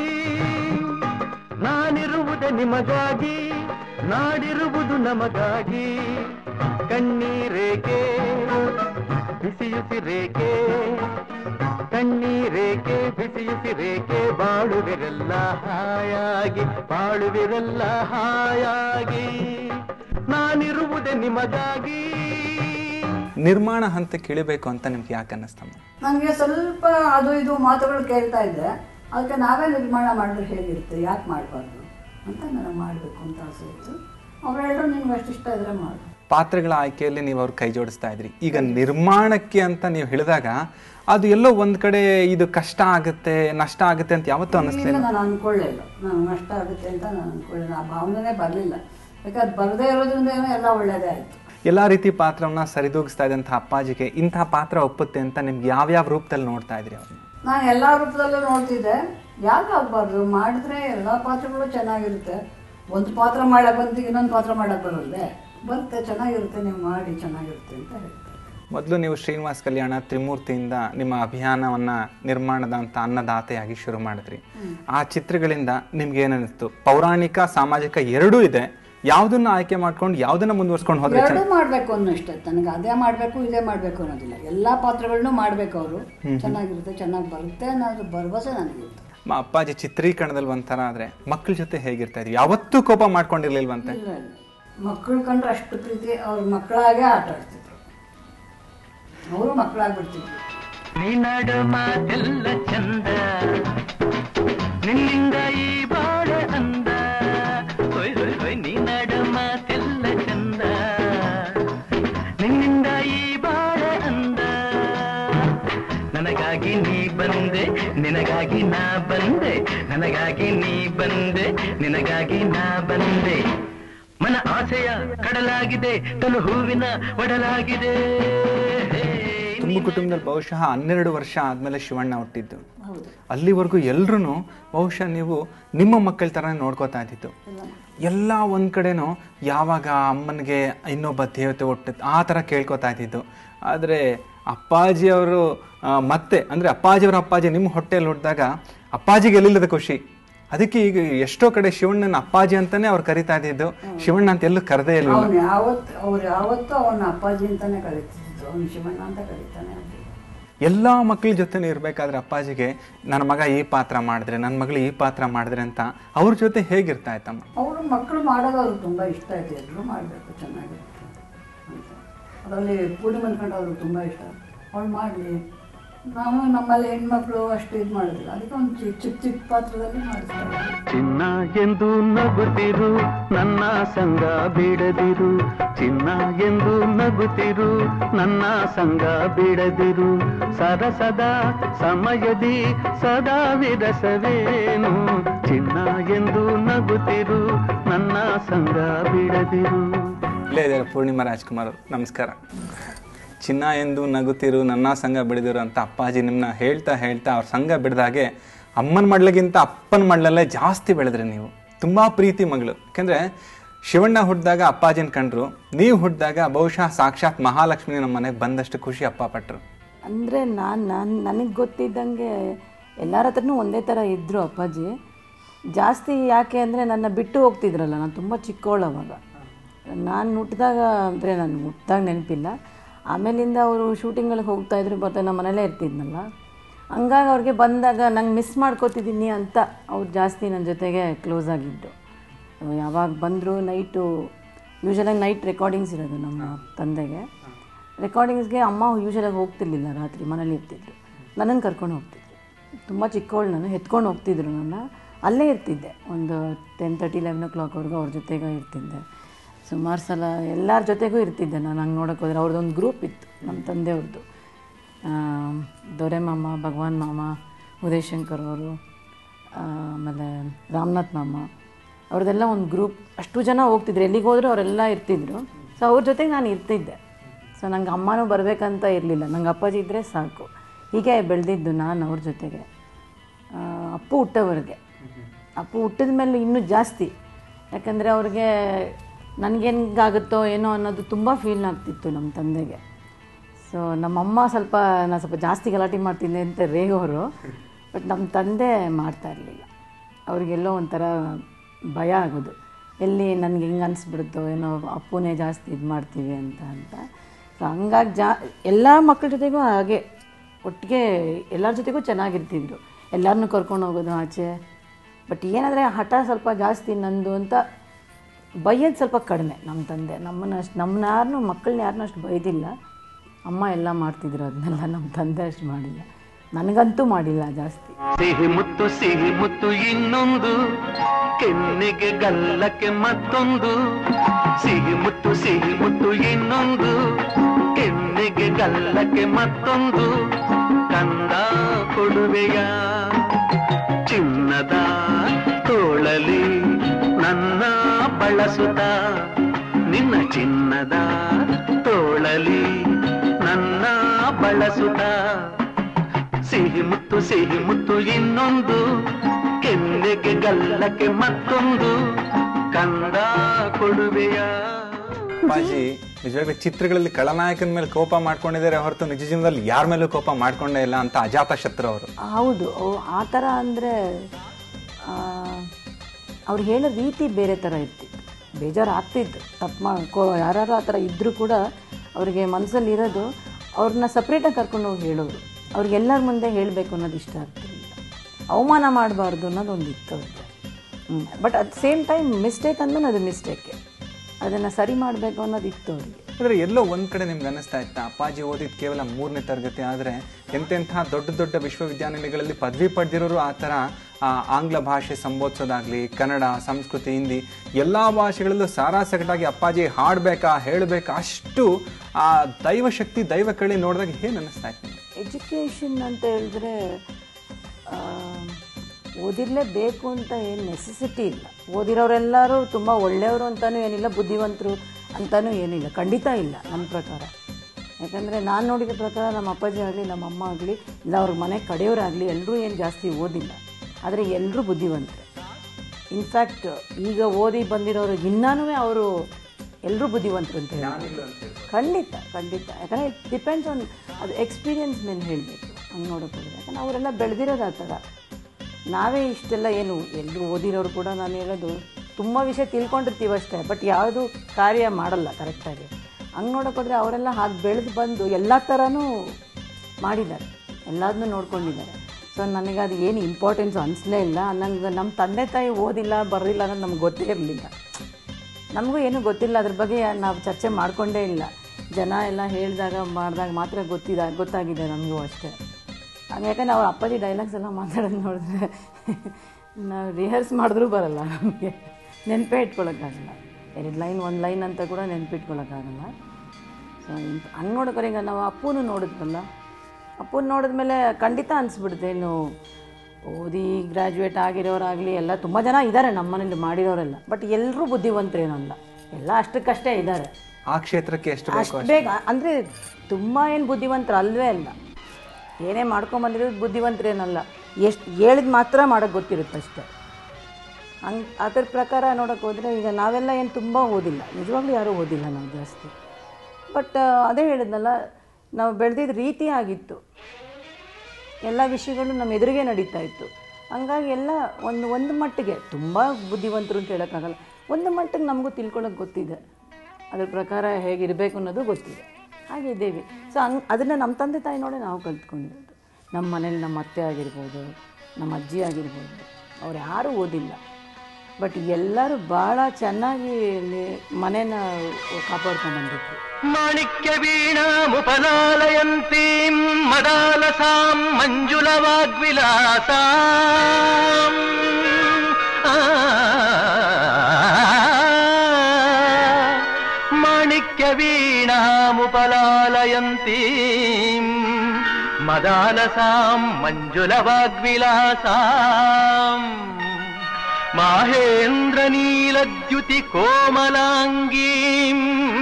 ನಾನಿರುವುದೇ ನಿಮಗಾಗಿ ನಾಡಿರುವುದು ನಮಗಾಗಿ ಕಣ್ಣೀರೇಕೆ ಬಿಸಿಯುಸಿರೇಕೆ ಕಣ್ಣೀರೇಕೆ ಬಿಸಿಯುಸಿರೇಕೆ ಬಾಳುವಿರಲ್ಲ ಹಾಯಾಗಿ ಬಾಳುವಿರಲ್ಲ ಹಾಯಾಗಿ ನಾನಿರುವುದೇ ನಿಮಗಾಗಿ ನಿರ್ಮಾಣ ಹಂತಕ್ಕೆ ಇಳಿಬೇಕು ಅಂತ ನಿಮ್ಗೆ ಯಾಕೆ ಅನ್ನಿಸ್ತಮ್ಮ ನನಗೆ ಸ್ವಲ್ಪ ಅದು ಇದು ಮಾತುಗಳು ಕೇಳ್ತಾ ಇದ್ದೆ ಅದಕ್ಕೆ ನಾವೇ ನಿರ್ಮಾಣ ಮಾಡಿದ್ರೆ ಹೇಗಿರುತ್ತೆ ಯಾಕೆ ಮಾಡಬಾರ್ದು ಅಂತ ನನಗೆ ಮಾಡಬೇಕು ಅಂತ ಆಸೆ ಇತ್ತು ಅವ್ರು ಹೇಳಿದ್ರು ನಿಮ್ಗೆ ಅಷ್ಟು ಇಷ್ಟ ಇದ್ರೆ ಮಾಡು ಪಾತ್ರಗಳ ಆಯ್ಕೆಯಲ್ಲಿ ನೀವು ಅವ್ರು ಕೈ ಜೋಡಿಸ್ತಾ ಇದ್ರಿ ಈಗ ನಿರ್ಮಾಣಕ್ಕೆ ಅಂತ ನೀವು ಹೇಳಿದಾಗ ಅದು ಎಲ್ಲೋ ಒಂದ್ ಕಡೆ ಇದು ಕಷ್ಟ ಆಗುತ್ತೆ ನಷ್ಟ ಆಗುತ್ತೆ ಅಂತ ಯಾವತ್ತೂ ಇಲ್ಲ ಅನ್ನಿಸ್ಲಿಲ್ಲ ನಾನು ಅನ್ಕೊಳ್ಳೇ ಇಲ್ಲ ನಾನು ನಷ್ಟ ಆಗುತ್ತೆ ಅಂತ ನಾನು ಅನ್ಕೊಳ್ಳಿಲ್ಲ ಆ ಭಾವನೆ ಬರಲಿಲ್ಲ ಯಾಕಂದ್ರೆ ಬರದೇ ಇರೋದ್ರಿಂದ ಏನೋ ಎಲ್ಲ ಒಳ್ಳೇದೇ ಆಯಿತು ಎಲ್ಲಾ ರೀತಿ ಪಾತ್ರವನ್ನ ಸರಿದೂಗಿಸ್ತಾ ಇದ್ದಂತಹ ಅಪ್ಪಾಜಿಗೆ ಇಂತಹ ಪಾತ್ರ ಒಪ್ಪುತ್ತೆ ಅಂತ ನಿಮ್ಗೆ ಯಾವ್ಯಾವ ರೂಪದಲ್ಲಿ ನೋಡ್ತಾ ಇದ್ರಿ ಅವ್ರನ್ನ ನಾನು ಎಲ್ಲ ರೂಪದಲ್ಲೂ ನೋಡ್ತಿದ್ದೆ ಯಾಕೆ ಆಗ್ಬಾರ್ದು ಮಾಡಿದ್ರೆ ಎಲ್ಲ ಪಾತ್ರಗಳು ಚೆನ್ನಾಗಿರುತ್ತೆ ಒಂದು ಪಾತ್ರ ಮಾಡಕ್ಕೆ ಬಂದು ಇನ್ನೊಂದು ಪಾತ್ರ ಮಾಡಕ್ಕೆ ಬರಲ್ವೇ ಬರುತ್ತೆ ಚೆನ್ನಾಗಿರುತ್ತೆ ನೀವು ಮಾಡಿ ಚೆನ್ನಾಗಿರುತ್ತೆ ಅಂತ ಹೇಳ್ತಾರೆ ಮೊದಲು ನೀವು ಶ್ರೀನಿವಾಸ್ ಕಲ್ಯಾಣ ತ್ರಿಮೂರ್ತಿಯಿಂದ ನಿಮ್ಮ ಅಭಿಯಾನವನ್ನ ನಿರ್ಮಾಣದ ಅಂತ ಅನ್ನದಾತೆಯಾಗಿ ಶುರು ಮಾಡಿದ್ರಿ ಆ ಚಿತ್ರಗಳಿಂದ ನಿಮ್ಗೆ ಏನನ್ನಿಸ್ತು ಪೌರಾಣಿಕ ಸಾಮಾಜಿಕ ಎರಡೂ ಇದೆ ಯಾವ್ದನ್ನ ಆಯ್ಕೆ ಮಾಡ್ಕೊಂಡು ಯಾವ್ದನ್ನ ಮುಂದುವರ್ಸ್ಕೊಂಡು ಹೋದ್ರೆ ಎರಡೂ ಮಾಡಬೇಕು ಅನ್ನೋ ಇಷ್ಟ ನನಗೆ ಅದೇ ಮಾಡಬೇಕು ಇದೇ ಮಾಡಬೇಕು ಅನ್ನೋದಿಲ್ಲ ಎಲ್ಲ ಪಾತ್ರಗಳನ್ನೂ ಮಾಡಬೇಕು ಅವರು ಚೆನ್ನಾಗಿರುತ್ತೆ ಚೆನ್ನಾಗಿ ಬರುತ್ತೆ ಅನ್ನೋದು ಭರವಸೆ ನನಗಿತ್ತು ಮ ಅಪ್ಪಾಜಿ ಚಿತ್ರೀಕರಣದಲ್ಲಿ ಒಂಥರ ಆದ್ರೆ ಮಕ್ಕಳ ಜೊತೆ ಹೇಗಿರ್ತಾ ಇದ್ರಿ ಯಾವತ್ತೂ ಕೋಪ ಮಾಡ್ಕೊಂಡಿರ್ಲಿಲ್ವಂತೆ ಇಲ್ಲ ಇಲ್ಲ ಮಕ್ಕಳು ಕಂಡ್ರೆ ಅಷ್ಟು ಪ್ರೀತಿ ಅವ್ರ ಮಕ್ಕಳಾಗೆ ಆಟ ಆಡ್ತಿದ್ರು ಅವರು ಮಕ್ಕಳಾಗ್ಬಿಡ್ತಿದ್ರು ನೀನಾಡು ಮಾತೆಲ್ಲ ಚಂದ ನಿನ್ನಿಂದ ಈ ಬಾಳ ಅಂದ ಹೊಯ್ ಹೊಯ್ ಹೊಯ್ ನೀನಾಡು ಮಾತೆಲ್ಲ ಚಂದ ನಿನ್ನಿಂದ ಈ ಬಾಳ ಅಂದ ನನಗಾಗಿ ನೀ ಬಂದೆ ನಿನಗಾಗಿ ನಾ ಬಂದೆ ನನಗಾಗಿ ನೀ ಬಂದೆ ನಿನಗಾಗಿ ನಾ ಬಂದೆ ಮನ ಆಸೆಯ ಕಡಲಾಗಿದೆ ತನು ಹೂವಿನ ಒಡಲಾಗಿದೆ ತುಂಬ ಕುಟುಂಬದಲ್ಲಿ ಬಹುಶಃ ಹನ್ನೆರಡು ವರ್ಷ ಆದ್ಮೇಲೆ ಶಿವಣ್ಣ ಹುಟ್ಟಿದ್ದು ಹೌದು ಅಲ್ಲಿವರೆಗೂ ಎಲ್ರೂ ಬಹುಶಃ ನೀವು ನಿಮ್ಮ ಮಕ್ಕಳ ಥರನೇ ನೋಡ್ಕೋತಾ ಇದ್ದಿತ್ತು ಎಲ್ಲ ಒಂದ್ ಕಡೆನೂ ಯಾವಾಗ ಅಮ್ಮನಿಗೆ ಇನ್ನೊಬ್ಬ ದೇವತೆ ಹುಟ್ಟುತ್ತೆ ಆ ಥರ ಕೇಳ್ಕೊತಾ ಇದ್ದಿದ್ದು ಆದರೆ ಅಪ್ಪಾಜಿಯವರು ಆ, ಮತ್ತೆ ಅಂದರೆ ಅಪ್ಪಾಜಿಯವರ ಅಪ್ಪಾಜಿ ನಿಮ್ಮ ಹೊಟ್ಟೆಯಲ್ಲಿ ಹುಟ್ಟಿದಾಗ ಅಪ್ಪಾಜಿಗೆ ಎಲ್ಲಿಲ್ಲದ ಖುಷಿ ಅದಕ್ಕೆ ಈಗ ಎಷ್ಟೋ ಕಡೆ ಶಿವಣ್ಣನ ಅಪ್ಪಾಜಿ ಅಂತಾನೆ ಅವ್ರು ಕರಿತಾ ಇದ್ದಿದ್ದು ಶಿವಣ್ಣ ಅಂತ ಎಲ್ಲೂ ಕರೆದೇ ಇಲ್ಲ ಅವನು ಯಾವತ್ತು ಅವ್ರು ಯಾವತ್ತೂ ಅವನ ಅಪ್ಪಾಜಿ ಅಂತಾನೆ ಕರೀತಿದ್ರು ಅವನು ಶಿವಣ್ಣ ಅಂತ ಕರೀತಾನೆ ಇರ್ಲಿಲ್ಲ. ಎಲ್ಲ ಮಕ್ಕಳ ಜೊತೆ ಇರಬೇಕಾದ್ರೆ ಅಪ್ಪಾಜಿಗೆ ನನ್ನ ಮಗ ಈ ಪಾತ್ರ ಮಾಡಿದ್ರೆ ನನ್ನ ಮಗಳು ಈ ಪಾತ್ರ ಮಾಡಿದ್ರೆ ಅಂತ ಅವ್ರ ಜೊತೆ ಹೇಗಿರ್ತಾ ಇತ್ತಮ್ಮ ಅವರು ಮಕ್ಕಳು ಮಾಡೋದು ಅವ್ರಿಗೆ ತುಂಬ ಇಷ್ಟ ಆಯ್ತು ಎಲ್ಲರೂ ಮಾಡಬೇಕು ಚೆನ್ನಾಗಿರುತ್ತೆ ಅಂತ ಅದರಲ್ಲಿ ಪೂರ್ಣಿಮೆ ಕಂಡು ಅವ್ರಿಗೆ ತುಂಬ ಇಷ್ಟ ಅವಳು ಮಾಡಲಿ ನಾವು ನಮ್ಮಲ್ಲಿ ಹೆಣ್ಮಕ್ಳು ಅಷ್ಟು ಇದು ಮಾಡೋದಿಲ್ಲ ಅದಕ್ಕೆ ಒಂದು ಚಿಕ್ಕ ಚಿಕ್ಕ ಚಿಕ್ಕ ಪಾತ್ರದಲ್ಲಿ ಮಾಡಿಸ್ತಾರೆ ಚಿನ್ನ ಎಂದು ನಗುತ್ತಿರು ನನ್ನ ಸಂಗ ಬಿಡದಿರು ಚಿನ್ನ ಎಂದು ನಗುತ್ತಿರು ನನ್ನ ಸಂಗ ಬಿಡದಿರು ಸರಸದ ಸಮಯದಿ ಸದಾ ವಿರಸವೇನು ಚಿನ್ನ ಎಂದು ನಗುತ್ತಿರು ನನ್ನ ಸಂಗ ಬಿಡದಿರು ಇಲ್ಲೇ ಇದ್ದಾರೆ ಪೂರ್ಣಿಮಾ ರಾಜ್ಕುಮಾರ್ ಅವ್ರು. ನಮಸ್ಕಾರ ಚಿನ್ನ ಎಂದು ನಗುತ್ತಿರು ನನ್ನ ಸಂಘ ಬಿಡಿದಿರು ಅಂತ ಅಪ್ಪಾಜಿ ನಿಮ್ಮನ್ನ ಹೇಳ್ತಾ ಹೇಳ್ತಾ ಅವ್ರ ಸಂಘ ಬಿಡ್ದಾಗೆ ಅಮ್ಮನ ಮಡ್ಲಿಗಿಂತ ಅಪ್ಪನ ಮಡ್ಲಲ್ಲೇ ಜಾಸ್ತಿ ಬೆಳೆದ್ರಿ ನೀವು ತುಂಬ ಪ್ರೀತಿ ಮಗಳು ಯಾಕೆಂದರೆ ಶಿವಣ್ಣ ಹುಟ್ಟಿದಾಗ ಅಪ್ಪಾಜಿನ ಕಂಡ್ರು ನೀವು ಹುಟ್ಟಿದಾಗ ಬಹುಶಃ ಸಾಕ್ಷಾತ್ ಮಹಾಲಕ್ಷ್ಮಿ ನಮ್ಮ ಮನೆಗೆ ಬಂದಷ್ಟು ಖುಷಿ ಅಪ್ಪ ಪಟ್ಟರು ಅಂದರೆ ನಾನು ನಾನು ನನಗೆ ಗೊತ್ತಿದ್ದಂಗೆ ಎಲ್ಲರ ಹತ್ರನೂ ಒಂದೇ ಥರ ಇದ್ದರು ಅಪ್ಪಾಜಿ ಜಾಸ್ತಿ ಯಾಕೆ ಅಂದರೆ ನನ್ನ ಬಿಟ್ಟು ಹೋಗ್ತಿದ್ರಲ್ಲ ನಾನು ತುಂಬ ಚಿಕ್ಕವಳು ಅವಾಗ ನಾನು ಹುಟ್ಟಿದಾಗ ಅಂದರೆ ನಾನು ಹುಟ್ಟಿದಾಗ ನೆನಪಿಲ್ಲ ಆಮೇಲಿಂದ ಅವರು ಶೂಟಿಂಗ್ಗಳಿಗೆ ಹೋಗ್ತಾಯಿದ್ರು ಬರ್ತಾ ನಮ್ಮ ಮನೇಲೇ ಇರ್ತಿದ್ನಲ್ಲ ಹಂಗಾಗಿ ಅವ್ರಿಗೆ ಬಂದಾಗ ನಂಗೆ ಮಿಸ್ ಮಾಡ್ಕೋತಿದ್ದೀನಿ ಅಂತ ಅವ್ರು ಜಾಸ್ತಿ ನನ್ನ ಜೊತೆಗೆ ಕ್ಲೋಸ್ ಆಗಿದ್ದು ಯಾವಾಗ ಬಂದರು ನೈಟು ಯೂಶಲಾಗಿ ನೈಟ್ ರೆಕಾರ್ಡಿಂಗ್ಸ್ ಇರೋದು ನಮ್ಮ ತಂದೆಗೆ ರೆಕಾರ್ಡಿಂಗ್ಸ್ಗೆ ಅಮ್ಮ ಯೂಶಲಾಗಿ ಹೋಗ್ತಿರ್ಲಿಲ್ಲ ರಾತ್ರಿ ಮನೇಲಿ ಇರ್ತಿದ್ರು ನನ್ನನ್ನು ಕರ್ಕೊಂಡು ಹೋಗ್ತಿದ್ರು ತುಂಬ ಚಿಕ್ಕವಳು ನಾನು ಎತ್ಕೊಂಡು ಹೋಗ್ತಿದ್ರು ನನ್ನ ಅಲ್ಲೇ ಇರ್ತಿದ್ದೆ ಒಂದು ಟೆನ್ ತರ್ಟಿ ಲೆವೆನ್ ಓ ಕ್ಲಾಕ್ವರೆಗೂ ಅವ್ರ ಜೊತೆಗೆ ಇರ್ತಿದ್ದೆ ಸುಮಾರು ಸಲ ಎಲ್ಲರ ಜೊತೆಗೂ ಇರ್ತಿದ್ದೆ ನಾನು ಹಂಗೆ ನೋಡೋಕೆ ಹೋದ್ರೆ ಅವ್ರದ್ದೊಂದು ಗ್ರೂಪ್ ಇತ್ತು ನಮ್ಮ ತಂದೆಯವ್ರದ್ದು ದೊರೆ ಮಾಮ ಭಗವಾನ್ ಮಾಮ ಉದಯ್ ಶಂಕರ್ ಅವರು ಆಮೇಲೆ ರಾಮನಾಥ್ ಮಾಮ ಅವ್ರದ್ದೆಲ್ಲ ಒಂದು ಗ್ರೂಪ್ ಅಷ್ಟು ಜನ ಹೋಗ್ತಿದ್ರು ಎಲ್ಲಿಗೆ ಹೋದರೂ ಅವರೆಲ್ಲ ಇರ್ತಿದ್ರು ಸೊ ಅವ್ರ ಜೊತೆಗೆ ನಾನು ಇರ್ತಿದ್ದೆ ಸೊ ನಂಗೆ ಅಮ್ಮನೂ ಬರಬೇಕಂತ ಇರಲಿಲ್ಲ ನಂಗೆ ಅಪ್ಪಾಜಿ ಇದ್ದರೆ ಸಾಕು ಹೀಗೆ ಬೆಳೆದಿದ್ದು ನಾನು ಅವ್ರ ಜೊತೆಗೆ ಆ, ಅಪ್ಪು ಹುಟ್ಟೋವರೆಗೆ ಅಪ್ಪು ಹುಟ್ಟಿದ ಮೇಲೆ ಇನ್ನೂ ಜಾಸ್ತಿ ಯಾಕಂದರೆ ಅವ್ರಿಗೆ ನನಗೇನಾಗುತ್ತೋ ಏನೋ ಅನ್ನೋದು ತುಂಬ ಫೀಲ್ ಆಗ್ತಿತ್ತು ನಮ್ಮ ತಂದೆಗೆ ಸೊ ನಮ್ಮಮ್ಮ ಸ್ವಲ್ಪ ನಾನು ಸ್ವಲ್ಪ ಜಾಸ್ತಿ ಗಲಾಟೆ ಮಾಡ್ತಿದ್ದೆ ಅಂತ ರೇಗೋರು ಬಟ್ ನಮ್ಮ ತಂದೆ ಮಾಡ್ತಾ ಇರಲಿಲ್ಲ ಅವ್ರಿಗೆಲ್ಲೋ ಒಂಥರ ಭಯ ಆಗೋದು ಎಲ್ಲಿ ನನಗೆ ಹಿಂಗೆ ಅನಿಸ್ಬಿಡುತ್ತೋ ಏನೋ ಅಪ್ಪುನೇ ಜಾಸ್ತಿ ಇದು ಮಾಡ್ತೀವಿ ಅಂತ ಅಂತ ಸೊ ಹಂಗಾಗಿ ಜಾ ಎಲ್ಲ ಮಕ್ಕಳ ಜೊತೆಗೂ ಹಾಗೆ ಒಟ್ಟಿಗೆ ಎಲ್ಲರ ಜೊತೆಗೂ ಚೆನ್ನಾಗಿರ್ತಿದ್ರು ಎಲ್ಲರನ್ನೂ ಕರ್ಕೊಂಡು ಹೋಗೋದು ಆಚೆ ಬಟ್ ಏನಾದರೆ ಹಠ ಸ್ವಲ್ಪ ಜಾಸ್ತಿ ನಂದು ಅಂತ ಬೈಯೋದು ಸ್ವಲ್ಪ ಕಡಿಮೆ ನಮ್ಮ ತಂದೆ ನಮ್ಮನ್ನ ಅಷ್ಟು ನಮ್ಮನ್ನ ಯಾರನ್ನೂ ಮಕ್ಕಳನ್ನ ಯಾರನ್ನೂ ಅಷ್ಟು ಬೈದಿಲ್ಲ ಅಮ್ಮ ಎಲ್ಲ ಮಾಡ್ತಿದ್ರು ಅದನ್ನೆಲ್ಲ ನಮ್ಮ ತಂದೆ ಅಷ್ಟು ಮಾಡಿಲ್ಲ ನನಗಂತೂ ಮಾಡಿಲ್ಲ ಜಾಸ್ತಿ ಸಿಹಿ ಮುತ್ತು ಸಿಹಿ ಮುತ್ತು ಇನ್ನೊಂದು ಕೆನ್ನೆಗೆ ಗಲ್ಲಕ್ಕೆ ಮತ್ತೊಂದು ಸಿಹಿ ಮುತ್ತು ಸಿಹಿ ಮುತ್ತು ಇನ್ನೊಂದು ಕೆನ್ನೆಗೆ ಗಲ್ಲಕ್ಕೆ ಮತ್ತೊಂದು ಕಂದ ಕೊಡುವೆಯ ಚಿನ್ನದ ತೋಳಲಿ ನನ್ನ ಬಳಸುತ್ತ ನಿನ್ನ ಚಿನ್ನದ ತೋಳಲಿ ನನ್ನ ಬಳಸುತ್ತ ಸಿಹಿ ಮುತ್ತು ಸಿಹಿ ಮುತ್ತು ಇನ್ನೊಂದು ಕೆನ್ನೆಗೆ ಗಲ್ಲಕ್ಕೆ ಮತ್ತೊಂದು ಕಂದ ಕೊಡುವೆಯ ಅಪ್ಪಾಜಿ ನಿಜವಾಗ್ಲೂ ಚಿತ್ರಗಳಲ್ಲಿ ಖಳನಾಯಕನ ಮೇಲೆ ಕೋಪ ಮಾಡ್ಕೊಂಡಿದ್ದಾರೆ ಹೊರತು ನಿಜ ಜೀವನದಲ್ಲಿ ಯಾರ ಮೇಲೂ ಕೋಪ ಮಾಡ್ಕೊಂಡೇ ಇಲ್ಲ ಅಂತ ಅಜಾತ ಶತ್ರು ಅವರು ಹೌದು ಅವ್- ಆ ಥರ ಅಂದರೆ ಅವ್ರು ಹೇಳೋ ರೀತಿ ಬೇರೆ ಥರ ಇರ್ತಿತ್ತು ಬೇಜಾರು ಆಗ್ತಿತ್ತು ತಪ್ಪು ಮಾಡ್ಕೋ ಯಾರು ಆ ಥರ ಇದ್ದರೂ ಕೂಡ ಅವ್ರಿಗೆ ಮನಸ್ಸಲ್ಲಿ ಇರೋದು ಅವ್ರನ್ನ ಸಪ್ರೇಟಾಗಿ ಕರ್ಕೊಂಡು ಹೋಗಿ ಹೇಳೋರು ಅವ್ರಿಗೆಲ್ಲರ ಮುಂದೆ ಹೇಳಬೇಕು ಅನ್ನೋದು ಇಷ್ಟ ಆಗ್ತಿರಲಿಲ್ಲ ಅವಮಾನ ಮಾಡಬಾರ್ದು ಅನ್ನೋದು ಒಂದು ಇತ್ತು ಅವ್ರಿಗೆ but at same time mistake ಅಂದ್ಮೇಲೆ ಅದು ಮಿಸ್ಟೇಕೆ ಅದನ್ನು ಸರಿ ಮಾಡಬೇಕು ಅನ್ನೋದು ಇತ್ತು ಅವ್ರಿಗೆ ಆದರೆ ಎಲ್ಲೋ ಒಂದ್ ಕಡೆ ನಿಮ್ಗೆ ಅನ್ನಿಸ್ತಾ ಇತ್ತಾ ಅಪ್ಪಾಜಿ ಓದಿದ್ ಕೇವಲ ಮೂರನೇ ತರಗತಿ ಆದರೆ ಎಂತೆಂಥ ದೊಡ್ಡ ದೊಡ್ಡ ವಿಶ್ವವಿದ್ಯಾನಿಲಯಗಳಲ್ಲಿ ಪದವಿ ಪಡೆದಿರೋರು ಆ ಥರ ಆ, ಆಂಗ್ಲ ಭಾಷೆ ಸಂಬೋಧಿಸೋದಾಗ್ಲಿ ಕನ್ನಡ ಸಂಸ್ಕೃತಿ ಹಿಂದಿ ಎಲ್ಲ ಭಾಷೆಗಳಲ್ಲೂ ಸಾರಾಸಗಟಾಗಿ ಅಪ್ಪಾಜಿ ಹಾಡಬೇಕಾ ಹೇಳಬೇಕಾ ಅಷ್ಟು ಆ ದೈವಶಕ್ತಿ ದೈವ ಕಳಿ ನೋಡಿದಾಗ ಏನು ಅನ್ನಿಸ್ತಾ ಇತ್ತು ನಿಮ್ಗೆ? ಎಜುಕೇಷನ್ ಅಂತ ಹೇಳಿದ್ರೆ ಆ, ಓದಿರಲೇಬೇಕು ಅಂತ ಏನು ನೆಸೆಸಿಟಿ ಇಲ್ಲ ಓದಿರೋರೆಲ್ಲರೂ ತುಂಬ ಒಳ್ಳೆಯವರು ಅಂತಲೂ ಏನಿಲ್ಲ ಬುದ್ಧಿವಂತರು ಅಂತಲೂ ಏನಿಲ್ಲ ಖಂಡಿತ ಇಲ್ಲ ನನ್ನ ಪ್ರಕಾರ ಯಾಕಂದರೆ ನಾನು ನೋಡಿದ ಪ್ರಕಾರ ನಮ್ಮ ಅಪ್ಪಾಜಿ ಆಗಲಿ ನಮ್ಮ ಅಮ್ಮ ಆಗಲಿ ಇಲ್ಲ ಅವ್ರ ಮನೆ ಕಡೆಯವರಾಗಲಿ ಎಲ್ಲರೂ ಏನು ಜಾಸ್ತಿ ಓದಿಲ್ಲ ಆದರೆ ಎಲ್ಲರೂ ಬುದ್ಧಿವಂತರು ಇನ್ಫ್ಯಾಕ್ಟ್ ಈಗ ಓದಿ ಬಂದಿರೋರು ಇನ್ನೂ ಅವರು ಎಲ್ಲರೂ ಬುದ್ಧಿವಂತರು ಅಂತ ಹೇಳ್ಬೋದು ಖಂಡಿತ ಖಂಡಿತ ಯಾಕಂದರೆ ಇಟ್ ಡಿಪೆಂಡ್ಸ್ ಆನ್ ಅದು ಎಕ್ಸ್ಪೀರಿಯನ್ಸ್ ಮೇಲೆ ಹೇಳಬೇಕು ಹಂಗೆ ನೋಡೋಕೆ ಹೋದರೆ ಯಾಕಂದ್ರೆ ಅವರೆಲ್ಲ ಬೆಳೆದಿರೋದು ಆ ಥರ ನಾವೇ ಇಷ್ಟೆಲ್ಲ ಏನು ಎಲ್ಲರೂ ಓದಿರೋರು ಕೂಡ ನಾನು ಹೇಳೋದು ತುಂಬ ವಿಷಯ ತಿಳ್ಕೊಂಡಿರ್ತೀವಿ ಅಷ್ಟೇ ಬಟ್ ಯಾವುದು ಕಾರ್ಯ ಮಾಡಲ್ಲ ಕರೆಕ್ಟಾಗಿ ಹಂಗೆ ನೋಡೋಕೆ ಹೋದರೆ ಅವರೆಲ್ಲ ಹಾಗೆ ಬೆಳೆದು ಬಂದು ಎಲ್ಲ ಥರನೂ ಮಾಡಿದ್ದಾರೆ ಎಲ್ಲದನ್ನೂ ನೋಡ್ಕೊಂಡಿದ್ದಾರೆ ಸೊ ನನಗೆ ಅದು ಏನು ಇಂಪಾರ್ಟೆನ್ಸ್ ಅನಿಸ್ಲೇ ಇಲ್ಲ ನಂಗೆ ನಮ್ಮ ತಂದೆ ತಾಯಿ ಓದಿಲ್ಲ ಬರಲಿಲ್ಲ ಅನ್ನೋದು ನಮ್ಗೆ ಗೊತ್ತೇ ಇರಲಿಲ್ಲ ನಮಗೂ ಏನೂ ಗೊತ್ತಿಲ್ಲ ಅದ್ರ ಬಗ್ಗೆ ನಾವು ಚರ್ಚೆ ಮಾಡಿಕೊಂಡೇ ಇಲ್ಲ ಜನ ಎಲ್ಲ ಹೇಳಿದಾಗ ಮಾಡಿದಾಗ ಮಾತ್ರ ಗೊತ್ತಿದ ಗೊತ್ತಾಗಿದೆ ನಮಗೂ ಅಷ್ಟೇ ಹಂಗೆ ಯಾಕಂದ್ರೆ ಅವ್ರ ಅಪ್ಪಾಜಿ ಡೈಲಾಗ್ಸ್ ಎಲ್ಲ ಮಾತಾಡೋದು ನೋಡಿದ್ರೆ ನಾವು ರಿಹರ್ಸ್ ಮಾಡಿದ್ರೂ ಬರಲ್ಲ ನಮಗೆ ನೆನಪೇ ಇಟ್ಕೊಳಕ್ಕಾಗಲ್ಲ ಎರಡು ಲೈನ್ ಒಂದು ಲೈನ್ ಅಂತ ಕೂಡ ನೆನಪಿಟ್ಕೊಳಕ್ಕಾಗಲ್ಲ ಸೊ ಹಂಗೆ ನೋಡೋಕೆ ಈಗ ನಾವು ಅಪ್ಪನೂ ನೋಡಿದ್ವಲ್ಲ ಅಪ್ಪನ ನೋಡಿದ್ಮೇಲೆ ಖಂಡಿತ ಅನಿಸ್ಬಿಡುತ್ತೆ ಇನ್ನು ಓದಿ ಗ್ರ್ಯಾಜುಯೇಟ್ ಆಗಿರೋರಾಗಲಿ ಎಲ್ಲ ತುಂಬ ಜನ ಇದ್ದಾರೆ ನಮ್ಮ ಮನೇಲಿ ಮಾಡಿರೋರೆಲ್ಲ ಬಟ್ ಎಲ್ಲರೂ ಬುದ್ಧಿವಂತರೇನಲ್ಲ ಎಲ್ಲ ಅಷ್ಟಕ್ಕಷ್ಟೇ ಇದ್ದಾರೆ ಆ ಕ್ಷೇತ್ರಕ್ಕೆ ಎಷ್ಟು ಬೇಕು ಅಷ್ಟು ಬೇಗ ಅಂದರೆ ತುಂಬ ಏನು ಬುದ್ಧಿವಂತರು ಅಲ್ವೇ ಅಲ್ಲ ಏನೇ ಮಾಡ್ಕೊಂಬಂದಿರೋದು ಬುದ್ಧಿವಂತರೇನಲ್ಲ ಎಷ್ಟು ಹೇಳಿದ ಮಾತ್ರ ಮಾಡೋಕ್ಕೆ ಗೊತ್ತಿರುತ್ತೆ ಅಷ್ಟೇ ಹಂಗೆ ಅದ್ರ ಪ್ರಕಾರ ನೋಡೋಕೆ ಹೋದರೆ ಈಗ ನಾವೆಲ್ಲ ಏನು ತುಂಬ ಓದಿಲ್ಲ ನಿಜವಾಗ್ಲೂ ಯಾರೂ ಓದಿಲ್ಲ ನಾವು ಜಾಸ್ತಿ ಬಟ್ ಅದೇ ಹೇಳಿದ್ನಲ್ಲ ನಾವು ಬೆಳೆದಿದ್ದ ರೀತಿ ಆಗಿತ್ತು ಎಲ್ಲ ವಿಷಯಗಳು ನಮ್ಮ ಎದುರಿಗೆ ನಡೀತಾ ಇತ್ತು ಹಂಗಾಗಿ ಎಲ್ಲ ಒಂದು ಒಂದು ಮಟ್ಟಿಗೆ ತುಂಬ ಬುದ್ಧಿವಂತರು ಅಂತ ಹೇಳೋಕ್ಕಾಗಲ್ಲ ಒಂದು ಮಟ್ಟಿಗೆ ನಮಗೂ ತಿಳ್ಕೊಳ್ಳೋಕೆ ಗೊತ್ತಿದೆ ಅದ್ರ ಪ್ರಕಾರ ಹೇಗಿರಬೇಕು ಅನ್ನೋದು ಗೊತ್ತಿದೆ ಹಾಗೆ ಇದ್ದೇವೆ ಸೊ ಹಂಗೆ ಅದನ್ನು ನಮ್ಮ ತಂದೆ ತಾಯಿ ನೋಡಿ ನಾವು ಕಲ್ತ್ಕೊಂಡಿರೋದು ನಮ್ಮ ಮನೇಲಿ ನಮ್ಮ ಅತ್ತೆ ಆಗಿರ್ಬೋದು ನಮ್ಮ ಅಜ್ಜಿ ಆಗಿರ್ಬೋದು ಅವ್ರು ಯಾರೂ ಓದಿಲ್ಲ ಬಟ್ ಎಲ್ಲರೂ ಭಾಳ ಚೆನ್ನಾಗಿ ನಿ- ಮನೇನ ಕಾಪಾಡ್ಕೊಂಡು ಬಂದಿದ್ರು ಮಾಣಿಕ್ಯ ವೀಣಾಮುಪಲಾಲಯಂತೀಂ ಮದಾಲಸಾಂ ಮಂಜುಳವಾಗ್ವಿಲಾಸಾಂ ಆ, ಮಾಣಿಕ್ಯ ವೀಣಾಮುಪಲಾಲಯಂತೀಂ ಮದಾಲಸಾಂ ಮಂಜುಳವಾಗ್ವಿಲಾಸಾಂ ಮಾಹೇಂದ್ರ ನೀಲದ್ಯುತಿ ಕೋಮಲಾಂಗೀಂ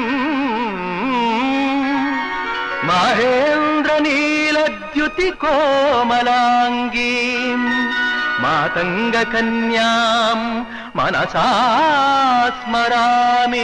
ಮಹೇಂದ್ರ ನೀಲದ್ಯುತಿ ಕೋಮಲಾಂಗೀಂ ಮಾತಂಗ ಕನ್ಯಾಂ ಮನಸಾ ಸ್ಮರಾಮಿ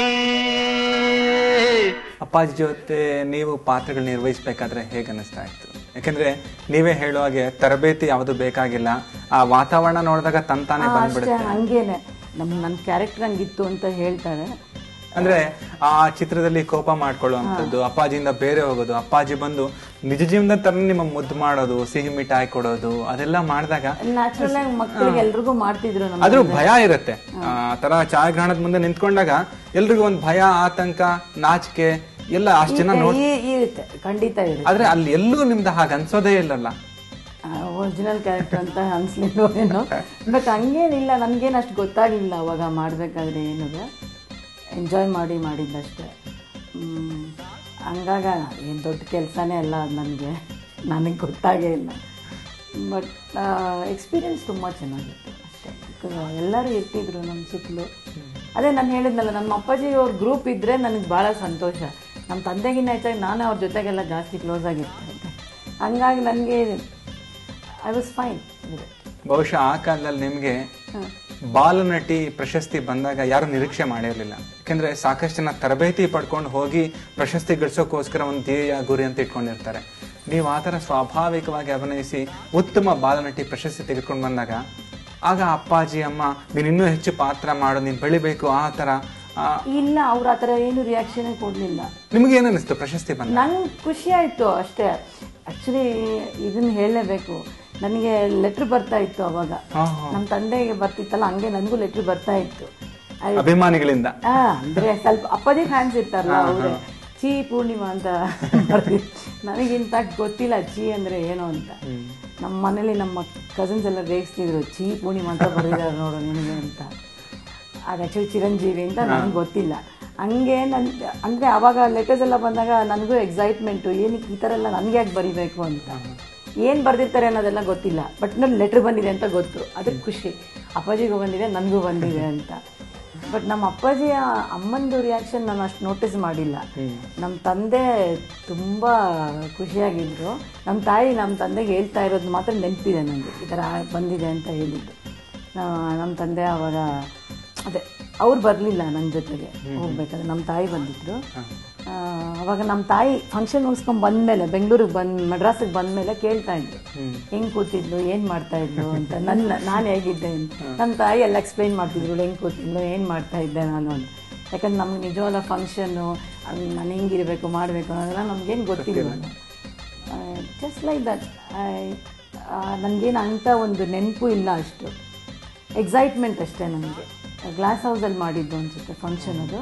ಅಪ್ಪಾಜಿ ಜೊತೆ ನೀವು ಪಾತ್ರಗಳು ನಿರ್ವಹಿಸಬೇಕಾದ್ರೆ ಹೇಗೆ ಅನ್ನಿಸ್ತಾ ಇತ್ತು ಯಾಕಂದ್ರೆ ನೀವೇ ಹೇಳೋ ಹಾಗೆ ತರಬೇತಿ ಯಾವುದು ಬೇಕಾಗಿಲ್ಲ ಆ ವಾತಾವರಣ ನೋಡಿದಾಗ ತಂತಾನೆ ಅಷ್ಟೇ ಬಂದ್ಬಿಡುತ್ತೆ ಹಂಗೇನೆ ನಮ್ಮ ನನ್ನ ಕ್ಯಾರೆಕ್ಟರ್ ಹಂಗಿತ್ತು ಅಂತ ಹೇಳ್ತಾರೆ ಅಂದ್ರೆ ಆ ಚಿತ್ರದಲ್ಲಿ ಕೋಪ ಮಾಡ್ಕೊಳ್ಳುವಂಥದ್ದು ಅಪ್ಪಾಜಿಯಿಂದ ಬೇರೆ ಹೋಗೋದು ಅಪ್ಪಾಜಿ ಬಂದು ನಿಜ ಜೀವನದ ತರ ನಿಮ್ಮ ಮುದ್ದು ಮಾಡೋದು ಸಿಹಿ ಮಿಠಾಯಿ ಕೊಡೋದು ಅದೆಲ್ಲ ಮಾಡಿದಾಗ ನ್ಯಾಚುರಲ್ ಆಗಿ ಮಕ್ಕಳಿಗೆ ಎಲ್ರಿಗೂ ಮಾಡ್ತಿದ್ರು ನಮ್ಮ ಅದ್ರ ಭಯ ಇರುತ್ತೆ ಆ ತರ ಛಾಯಾಗ್ರಹಣದ ಮುಂದೆ ನಿಂತ್ಕೊಂಡಾಗ ಎಲ್ರಿಗೂ ಒಂದು ಭಯ ಆತಂಕ ನಾಚಿಕೆ ಎಲ್ಲ ಅಷ್ಟು ಜನ ನೋಡ್ ಈ- ಇರುತ್ತೆ ಖಂಡಿತ ಇರುತ್ತೆ ಆದ್ರೆ ಅಲ್ಲಿ ಎಲ್ಲೂ ನಿಮ್ದು ಹಾಗೆ ಅನ್ಸೋದೇ ಇಲ್ಲಲ್ಲ ಒರಿಜಿನಲ್ ಕ್ಯಾರೆಕ್ಟರ್ ಅಂತ ಅನ್ಸ್ಲಿಲ್ವೋ ಏನೋ ಬಟ್ ಹಂಗೇನಿಲ್ಲ ನನಗೇನು ಅಷ್ಟು ಗೊತ್ತಾಗಲಿಲ್ಲ ಅವಾಗ ಮಾಡಬೇಕಾದ್ರೆ ಏನು ಎಂಜಾಯ್ ಮಾಡಿ ಮಾಡಿದ್ದಷ್ಟೇ ಹ್ಮ್. ಹಂಗಾಗ ಏನು ದೊಡ್ಡ ಕೆಲಸನೇ ಅಲ್ಲ ಅದು ನನಗೆ ನನಗೆ ಗೊತ್ತಾಗೇ ಇಲ್ಲ ಬಟ್ ಎಕ್ಸ್ಪೀರಿಯನ್ಸ್ ತುಂಬ ಚೆನ್ನಾಗಿತ್ತು ಅಷ್ಟೇ Because ಎಲ್ಲರೂ ಇರ್ತಿದ್ರು ನಮ್ಮ ಸುತ್ತಲೂ ಅದೇ ನಾನು ಹೇಳಿದ್ನಲ್ಲ ನಮ್ಮ ಅಪ್ಪಾಜಿ ಅವ್ರ ಗ್ರೂಪ್ ಇದ್ದರೆ ನನಗೆ ಭಾಳ ಸಂತೋಷ ನಮ್ಮ ತಂದೆಗಿನ್ನ ಹೆಚ್ಚಾಗಿ ನಾನು ಅವ್ರ ಜೊತೆಗೆಲ್ಲ ಜಾಸ್ತಿ ಕ್ಲೋಸ್ ಆಗಿರ್ತೀನಿ ಹಂಗಾಗಿ ನನಗೆ ಐ ವಾಸ್ ಫೈನ್ ಬಹುಶಃ ಆ ಕಾಲದಲ್ಲಿ ನಿಮ್ಗೆ ಬಾಲನಟಿ ಪ್ರಶಸ್ತಿ ಬಂದಾಗ ಯಾರು ನಿರೀಕ್ಷೆ ಮಾಡಿರ್ಲಿಲ್ಲ ಯಾಕಂದ್ರೆ ಸಾಕಷ್ಟು ಜನ ತರಬೇತಿ ಪಡ್ಕೊಂಡು ಹೋಗಿ ಪ್ರಶಸ್ತಿ ಗಳಿಸೋಕೋಸ್ಕರ ಒಂದು ಧ್ಯೇಯ ಗುರಿ ಅಂತ ಇಟ್ಕೊಂಡಿರ್ತಾರೆ ನೀವು ಆ ಥರ ಸ್ವಾಭಾವಿಕವಾಗಿ ಅಭಿನಯಿಸಿ ಉತ್ತಮ ಬಾಲನಟಿ ಪ್ರಶಸ್ತಿ ತೆಗೆದುಕೊಂಡು ಬಂದಾಗ ಆಗ ಅಪ್ಪಾಜಿ ಅಮ್ಮ ನೀನು ಇನ್ನೂ ಹೆಚ್ಚು ಪಾತ್ರ ಮಾಡು ನೀನು ಬೆಳಿಬೇಕು ಆ ಥರ ಆ, ಇಲ್ಲ ಅವ್ರು ಆ ಥರ ಏನು ರಿಯಾಕ್ಷನೇ ಕೊಡಲಿಲ್ಲ ನಿಮ್ಗೆ ಏನು ಅನಿಸ್ತು ಪ್ರಶಸ್ತಿ ಬಂದ ನಂಗೆ ಖುಷಿ ಆಯಿತು ಅಷ್ಟೇ ಆ್ಯಕ್ಚುಲಿ ಇದನ್ನ ಹೇಳಲೇಬೇಕು ನನಗೆ ಲೆಟ್ರ್ ಬರ್ತಾ ಇತ್ತು ಅವಾಗ ನಮ್ಮ ತಂದೆಗೆ ಬರ್ತಿತ್ತಲ್ಲ ಹಂಗೆ ನನಗೂ ಲೆಟ್ರ್ ಬರ್ತಾ ಇತ್ತು ಅದ್- ಅಭಿಮಾನಿಗಳಿಂದ ಆ, ಅಂದ್ರೆ ಸ್ವಲ್ಪ ಅಪ್ಪದೇ ಫ್ಯಾನ್ಸ್ ಇರ್ತಾರಲ್ಲ ಅವ್ರೆ ಚೀ ಪೂರ್ಣಿಮಾ ಅಂತ ಬರ್ತಿತ್ತು ನನಗಿಂತ ಗೊತ್ತಿಲ್ಲ ಚೀ ಅಂದ್ರೆ ಏನು ಅಂತ ನಮ್ಮ ಮನೇಲಿ ನಮ್ಮ ಕಸಿನ್ಸ್ ಎಲ್ಲ ರೇಗಿಸ್ತಿದ್ರು ಚೀ ಪೂರ್ಣಿಮಾ ಅಂತ ಬರೆದಿದ್ದಾರೆ ನೋಡು ನಿನಗೆ ಅಂತ ಅದು ಆ್ಯಕ್ಚುಲಿ ಚಿರಂಜೀವಿ ಅಂತ ನನಗೆ ಗೊತ್ತಿಲ್ಲ ಹಂಗೆ ನನ್ ಅಂದರೆ ಆವಾಗ ಲೆಟರ್ಸ್ ಎಲ್ಲ ಬಂದಾಗ ನನಗೂ ಎಕ್ಸೈಟ್ಮೆಂಟು ಏನಕ್ಕೆ ಈ ಥರ ಎಲ್ಲ ನನಗೆ ಯಾಕೆ ಬರಿಬೇಕು ಅಂತ ಏನು ಬರೆದಿರ್ತಾರೆ ಅನ್ನೋದೆಲ್ಲ ಗೊತ್ತಿಲ್ಲ ಬಟ್ ನನ್ನ ಲೆಟ್ರ್ ಬಂದಿದೆ ಅಂತ ಗೊತ್ತು ಅದಕ್ಕೆ ಖುಷಿ ಅಪ್ಪಾಜಿಗೂ ಬಂದಿದೆ ನನಗೂ ಬಂದಿದೆ ಅಂತ ಬಟ್ ನಮ್ಮ ಅಪ್ಪಾಜಿಯ ಅಮ್ಮಂದು ರಿಯಾಕ್ಷನ್ ನಾನು ಅಷ್ಟು ನೋಟಿಸ್ ಮಾಡಿಲ್ಲ ನಮ್ಮ ತಂದೆ ತುಂಬ ಖುಷಿಯಾಗಿದ್ದರು ನಮ್ಮ ತಾಯಿ ನಮ್ಮ ತಂದೆಗೆ ಹೇಳ್ತಾ ಇರೋದು ಮಾತ್ರ ನೆನಪಿದೆ ನನಗೆ ಈ ಥರ ಬಂದಿದೆ ಅಂತ ಹೇಳಿದ್ದು ನಾ- ನಮ್ಮ ತಂದೆ ಆವಾಗ ಅದೇ ಅವ್ರು ಬರಲಿಲ್ಲ ನನ್ನ ಜೊತೆಗೆ ಹೋಗ್ಬೇಕಾದ್ರೆ ನಮ್ಮ ತಾಯಿ ಬಂದಿದ್ರು ಆ, ಅವಾಗ ನಮ್ಮ ತಾಯಿ ಫಂಕ್ಷನ್ ಮುಗಿಸ್ಕೊಂಡು ಬಂದಮೇಲೆ ಬೆಂಗಳೂರಿಗೆ ಬಂದು ಮಡ್ರಾಸಿಗೆ ಬಂದಮೇಲೆ ಕೇಳ್ತಾ ಇದ್ರು ಹೆಂಗೆ ಕೂತಿದ್ಲು ಏನು ಮಾಡ್ತಾ ಇದ್ಲು ಅಂತ ನನ್ನ ನಾನು ಹೇಗಿದ್ದೆ ಅಂತ ನಮ್ಮ ತಾಯಿ ಎಲ್ಲ ಎಕ್ಸ್ಪ್ಲೈನ್ ಮಾಡ್ತಿದ್ರು ಹೆಂಗೆ ಕೂತಿದ್ಲು ಏನು ಮಾಡ್ತಾ ಇದ್ದೆ ನಾನು ಅಂತ ಯಾಕಂದ್ರೆ ನಮ್ಗೆ ನಿಜವಾದ ಫಂಕ್ಷನ್ನು ನಾನು ಹೆಂಗಿರಬೇಕು ಮಾಡಬೇಕು ಅನ್ನೋದೆಲ್ಲ ನಮ್ಗೇನು ಗೊತ್ತಿಲ್ಲ ಜಸ್ಟ್ ಲೈಕ್ ದಟ್ ನನಗೇನು ಅಂಥ ಒಂದು ನೆನಪು ಇಲ್ಲ ಅಷ್ಟು ಎಕ್ಸೈಟ್ಮೆಂಟ್ ಅಷ್ಟೇ ನನಗೆ ಗ್ಲಾಸ್ ಹೌಸಲ್ಲಿ ಮಾಡಿದ್ದು ಅನ್ಸುತ್ತೆ ಫಂಕ್ಷನ್ ಅದು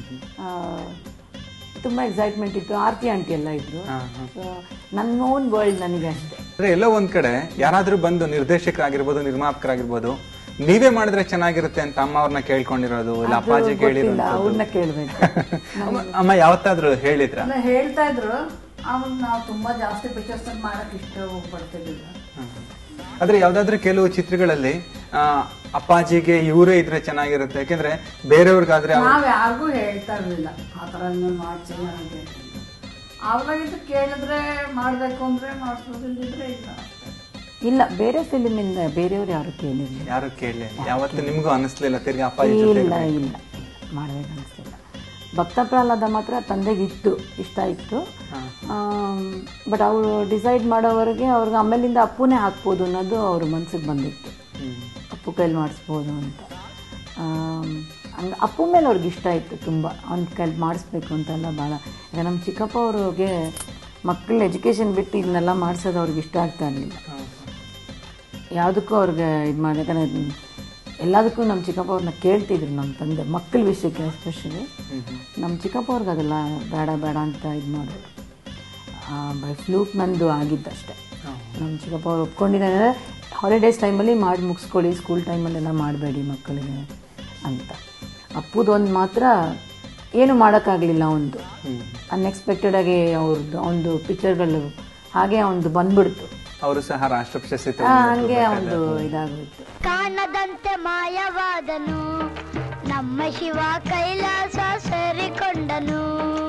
ತುಂಬ ಎಕ್ಸೈಟ್ಮೆಂಟ್ ಇತ್ತು ಆರ್ತಿ ಆಂಟಿ ಎಲ್ಲ ಇದ್ರು ಸೊ ನನ್ನ ಓನ್ ವರ್ಲ್ಡ್ ನನಗೆ ಅಷ್ಟೇ ಅಂದ್ರೆ ಎಲ್ಲೋ ಒಂದ್ ಕಡೆ ಯಾರಾದ್ರೂ ಬಂದು ನಿರ್ದೇಶಕರಾಗಿರ್ಬೋದು ನಿರ್ಮಾಪಕರಾಗಿರ್ಬೋದು ನೀವೇ ಮಾಡಿದ್ರೆ ಚೆನ್ನಾಗಿರುತ್ತೆ ಅಂತ ಅಮ್ಮ ಅವ್ರನ್ನ ಕೇಳ್ಕೊಂಡಿರೋದು ಇಲ್ಲ ಅಪ್ಪಾಜಿ ಗೊತ್ತಿಲ್ಲ ಕೇಳಿರೋದು ಅವ್ರನ್ನ ಕೇಳಬೇಕು ಅಮ್ಮ ಯಾವತ್ತಾದ್ರೂ ಹೇಳಿದ್ರ ಎಲ್ಲ ಹೇಳ್ತಾ ಇದ್ರು ಆಮೇಲೆ ನಾವು ತುಂಬಾ ಜಾಸ್ತಿ ಪಿಕ್ಚರ್ಸ್ ಮಾಡಕ್ ಇಷ್ಟ ಪಡ್ತಿರ್ಲಿಲ್ಲ ಆದ್ರೆ ಯಾವ್ದಾದ್ರು ಕೆಲವು ಚಿತ್ರಗಳಲ್ಲಿ ಆ, ಅಪ್ಪಾಜಿಗೆ ಇವರೇ ಇದ್ರೆ ಚೆನ್ನಾಗಿರುತ್ತೆ ಯಾಕೆಂದ್ರೆ ಬೇರೆಯವ್ರಿಗಾದ್ರೆ ಅವ್ರು- ನಾವ್ ಯಾರಿಗೂ ಹೇಳ್ತಾ ಇರ್ಲಿಲ್ಲ ಆ ಥರ ಮಾಡ್ಸಿ ಹಾಗೆ ಆವಾಗ ಇದು ಕೇಳಿದ್ರೆ ಮಾಡ್ಬೇಕು ಅಂದ್ರೆ ಮಾಡಿಸ್ಬೋದಿಲ್ದಿದ್ರೆ ಇಲ್ಲ ಅಷ್ಟೇ ಇಲ್ಲ ಬೇರೆ ಫಿಲಿಮಿಂದ ಬೇರೆಯವ್ರು ಯಾರು ಕೇಳಿರಲಿಲ್ಲ ಯಾರು ಕೇಳಲಿ ಯಾವತ್ತು ನಿಮ್ಗೂ ಅನಿಸ್ಲಿಲ್ಲ ತಿರ್ಗಿ ಅಪ್ಪಾಜಿ ಜೊತೆ ಇಲ್ಲ ಇಲ್ಲ ಮಾಡ್ಬೇಕು ಅನಿಸ್ಲಿಲ್ಲ ಭಕ್ತ ಪ್ರಹ್ಲಾದ ಮಾತ್ರ ತಂದೆಗೆ ಇತ್ತು ಇಷ್ಟ ಇತ್ತು ಬಟ್ ಅವರು ಡಿಸೈಡ್ ಮಾಡೋವರೆಗೆ ಅವ್ರಿಗೆ ಆಮೇಲಿಂದ ಅಪ್ಪುನೇ ಹಾಕ್ಬೋದು ಅನ್ನೋದು ಅವ್ರ ಮನ್ಸಿಗೆ ಬಂದಿತ್ತು ಅಪ್ಪು ಕೈಲಿ ಮಾಡಿಸ್ಬೋದು ಅಂತ ಹಂಗೆ ಅಪ್ಪು ಮೇಲೆ ಅವ್ರಿಗೆ ಇಷ್ಟ ಇತ್ತು ತುಂಬ ಅವ್ನ ಕೈಲಿ ಮಾಡಿಸ್ಬೇಕು ಅಂತೆಲ್ಲ ಭಾಳ ಈಗ ನಮ್ಮ ಚಿಕ್ಕಪ್ಪ ಅವ್ರಿಗೆ ಮಕ್ಕಳ ಎಜುಕೇಷನ್ ಬಿಟ್ಟು ಇದನ್ನೆಲ್ಲ ಮಾಡಿಸೋದು ಅವ್ರಿಗೆ ಇಷ್ಟ ಆಗ್ತಾ ಇರಲಿಲ್ಲ ಯಾವುದಕ್ಕೂ ಅವ್ರಿಗೆ ಇದು ಮಾಡಿ ಯಾಕಂದರೆ ಎಲ್ಲದಕ್ಕೂ ನಮ್ಮ ಚಿಕ್ಕಪ್ಪ ಅವ್ರನ್ನ ಕೇಳ್ತಿದ್ರು ನಮ್ಮ ತಂದೆ ಮಕ್ಕಳ ವಿಷಯಕ್ಕೆ ಎಸ್ಪೆಷಲಿ ನಮ್ಮ ಚಿಕ್ಕಪ್ಪ ಅವ್ರಿಗೆ ಅದೆಲ್ಲ ಬೇಡ ಬೇಡ ಅಂತ ಇದು ಮಾಡೋರು ಬೈ ಫ್ಲೂಕ್ ನಂದು ಆಗಿದ್ದಷ್ಟೇ ನಮ್ಮ ಚಿಕ್ಕಪ್ಪ ಅವ್ರು ಒಪ್ಕೊಂಡಿದ್ದಾರೆ ಹಾಲಿಡೇಸ್ ಟೈಮಲ್ಲಿ ಮಾಡಿ ಮುಗಿಸ್ಕೊಳ್ಳಿ ಸ್ಕೂಲ್ ಟೈಮಲ್ಲೆಲ್ಲ ಮಾಡಬೇಡಿ ಮಕ್ಕಳಿಗೆ ಅಂತ ಅಪ್ಪುದೊಂದು ಮಾತ್ರ ಏನು ಮಾಡೋಕ್ಕಾಗಲಿಲ್ಲ ಒಂದು ಅನ್ಎಕ್ಸ್ಪೆಕ್ಟೆಡಾಗಿ ಅವ್ರದ್ದು ಒಂದು ಪಿಕ್ಚರ್ಗಳು ಹಾಗೆ ಒಂದು ಬಂದ್ಬಿಡ್ತು ಅವರು ಸಹ ರಾಷ್ಟ್ರ ಪ್ರಶಸ್ತಿ ಆ, ಹಂಗೆ ಒಂದು ಇದಾಗೋಯ್ತು ಕಾಣದಂತೆ ಮಾಯವಾದನು ನಮ್ಮ ಶಿವ ಕೈಲಾಸ ಸೇರಿಕೊಂಡನು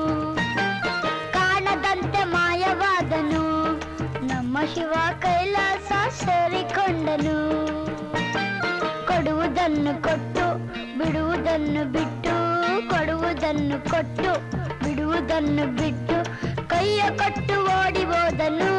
ಕಾಣದಂತೆ ಮಾಯವಾದನು ನಮ್ಮ ಶಿವ ಕೈಲಾಸ ಸೇರಿಕೊಂಡನು ಕೊಡುವುದನ್ನು ಕೊಟ್ಟು ಬಿಡುವುದನ್ನು ಬಿಟ್ಟು ಕೊಡುವುದನ್ನು ಕೊಟ್ಟು ಬಿಡುವುದನ್ನು ಬಿಟ್ಟು ಕೈಯ ಕೊಟ್ಟು ಓಡಿ ಹೋದನು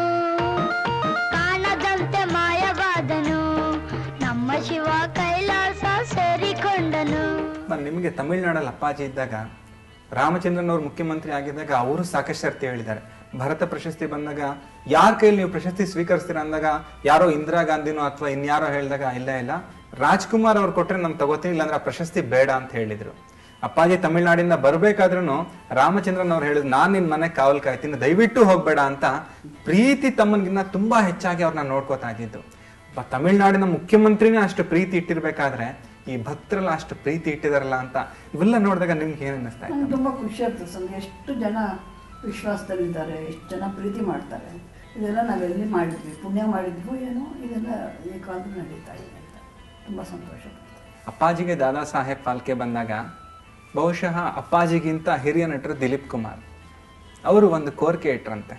ಕಾಣದಂತೆ ಮಾಯವಾದನು ನಮ್ಮ ಶಿವ ಕೈಲಾಸ ಸೇರಿಕೊಂಡನು ಮ- ನಿಮಗೆ ತಮಿಳ್ನಾಡಲ್ಲಿ ಅಪ್ಪಾಜಿ ಇದ್ದಾಗ ರಾಮಚಂದ್ರನ್ ಅವರು ಮುಖ್ಯಮಂತ್ರಿ ಆಗಿದ್ದಾಗ ಅವರು ಸಾಕಷ್ಟು ಸರ್ತಿ ಹೇಳಿದ್ದಾರೆ ಭಾರತ ಪ್ರಶಸ್ತಿ ಬಂದಾಗ ಯಾರ ಕೈಲಿ ನೀವು ಪ್ರಶಸ್ತಿ ಸ್ವೀಕರಿಸ್ತೀರ ಅಂದಾಗ ಯಾರೋ ಇಂದಿರಾ ಗಾಂಧಿನೋ ಅಥವಾ ಇನ್ಯಾರೋ ಹೇಳಿದಾಗ ಇಲ್ಲ ಇಲ್ಲ ರಾಜ್ಕುಮಾರ್ ಅವ್ರು ಕೊಟ್ರೆ ನಾನು ತಗೋತೀನಿ ಇಲ್ಲಾಂದ್ರೆ ಆ ಪ್ರಶಸ್ತಿ ಬೇಡ ಅಂತ ಹೇಳಿದ್ರು ಅಪ್ಪಾಜಿ ತಮಿಳ್ನಾಡಿಂದ ಬರ್ಬೇಕಾದ್ರೂ ರಾಮಚಂದ್ರನ್ ಅವ್ರು ಹೇಳಿದ್ರು ನಾನ್ ನಿನ್ ಮನೆ ಕಾವಲ್ ಕಾಯ್ತೀನಿ ದಯವಿಟ್ಟು ಹೋಗ್ಬೇಡ ಅಂತ ಪ್ರೀತಿ ತಮ್ಮನ್ಗಿನ್ನ ತುಂಬಾ ಹೆಚ್ಚಾಗಿ ಅವ್ರನ್ನ ನೋಡ್ಕೋತಾ ಇದ್ದಿದ್ದು ಒಬ್ಬ ತಮಿಳ್ನಾಡಿನ ಮುಖ್ಯಮಂತ್ರಿನೇ ಅಷ್ಟು ಪ್ರೀತಿ ಇಟ್ಟಿರ್ಬೇಕಾದ್ರೆ ಈ ಭಕ್ತರೆಲ್ಲ ಅಷ್ಟು ಪ್ರೀತಿ ಇಟ್ಟಿದಾರಲ್ಲ ಅಂತ ಇವೆಲ್ಲ ನೋಡಿದಾಗ ನಿಮ್ಗೆ ಏನ್ ಅನ್ನಿಸ್ತಾ ಇತ್ತು ನಂಗೆ ತುಂಬ ಖುಷಿ ಆಗ್ತದೆ ಸಂಗೆ ಎಷ್ಟು ಜನ ವಿಶ್ವಾಸದಲ್ಲಿದ್ದಾರೆ ಎಷ್ಟು ಜನ ಪ್ರೀತಿ ಮಾಡ್ತಾರೆ ಇದೆಲ್ಲ ನಾವೆಲ್ಲಿ ಮಾಡಿದ್ವಿ ಪುಣ್ಯ ಮಾಡಿದ್ವಿ ಏನೋ ಇದೆಲ್ಲ ಈ ಕಾಲದಲ್ಲಿ ನಡೀತಾ ಇದೆ ಅಂತ ತುಂಬ ಸಂತೋಷ ಅಪ್ಪಾಜಿಗೆ ದಾದಾ ಸಾಹೇಬ್ ಫಾಲ್ಕೆ ಬಂದಾಗ ಬಹುಶಃ ಅಪ್ಪಾಜಿಗಿಂತ ಹಿರಿಯ ನಟರು ದಿಲೀಪ್ ಕುಮಾರ್ ಅವರು ಒಂದು ಕೋರಿಕೆ ಇಟ್ರಂತೆ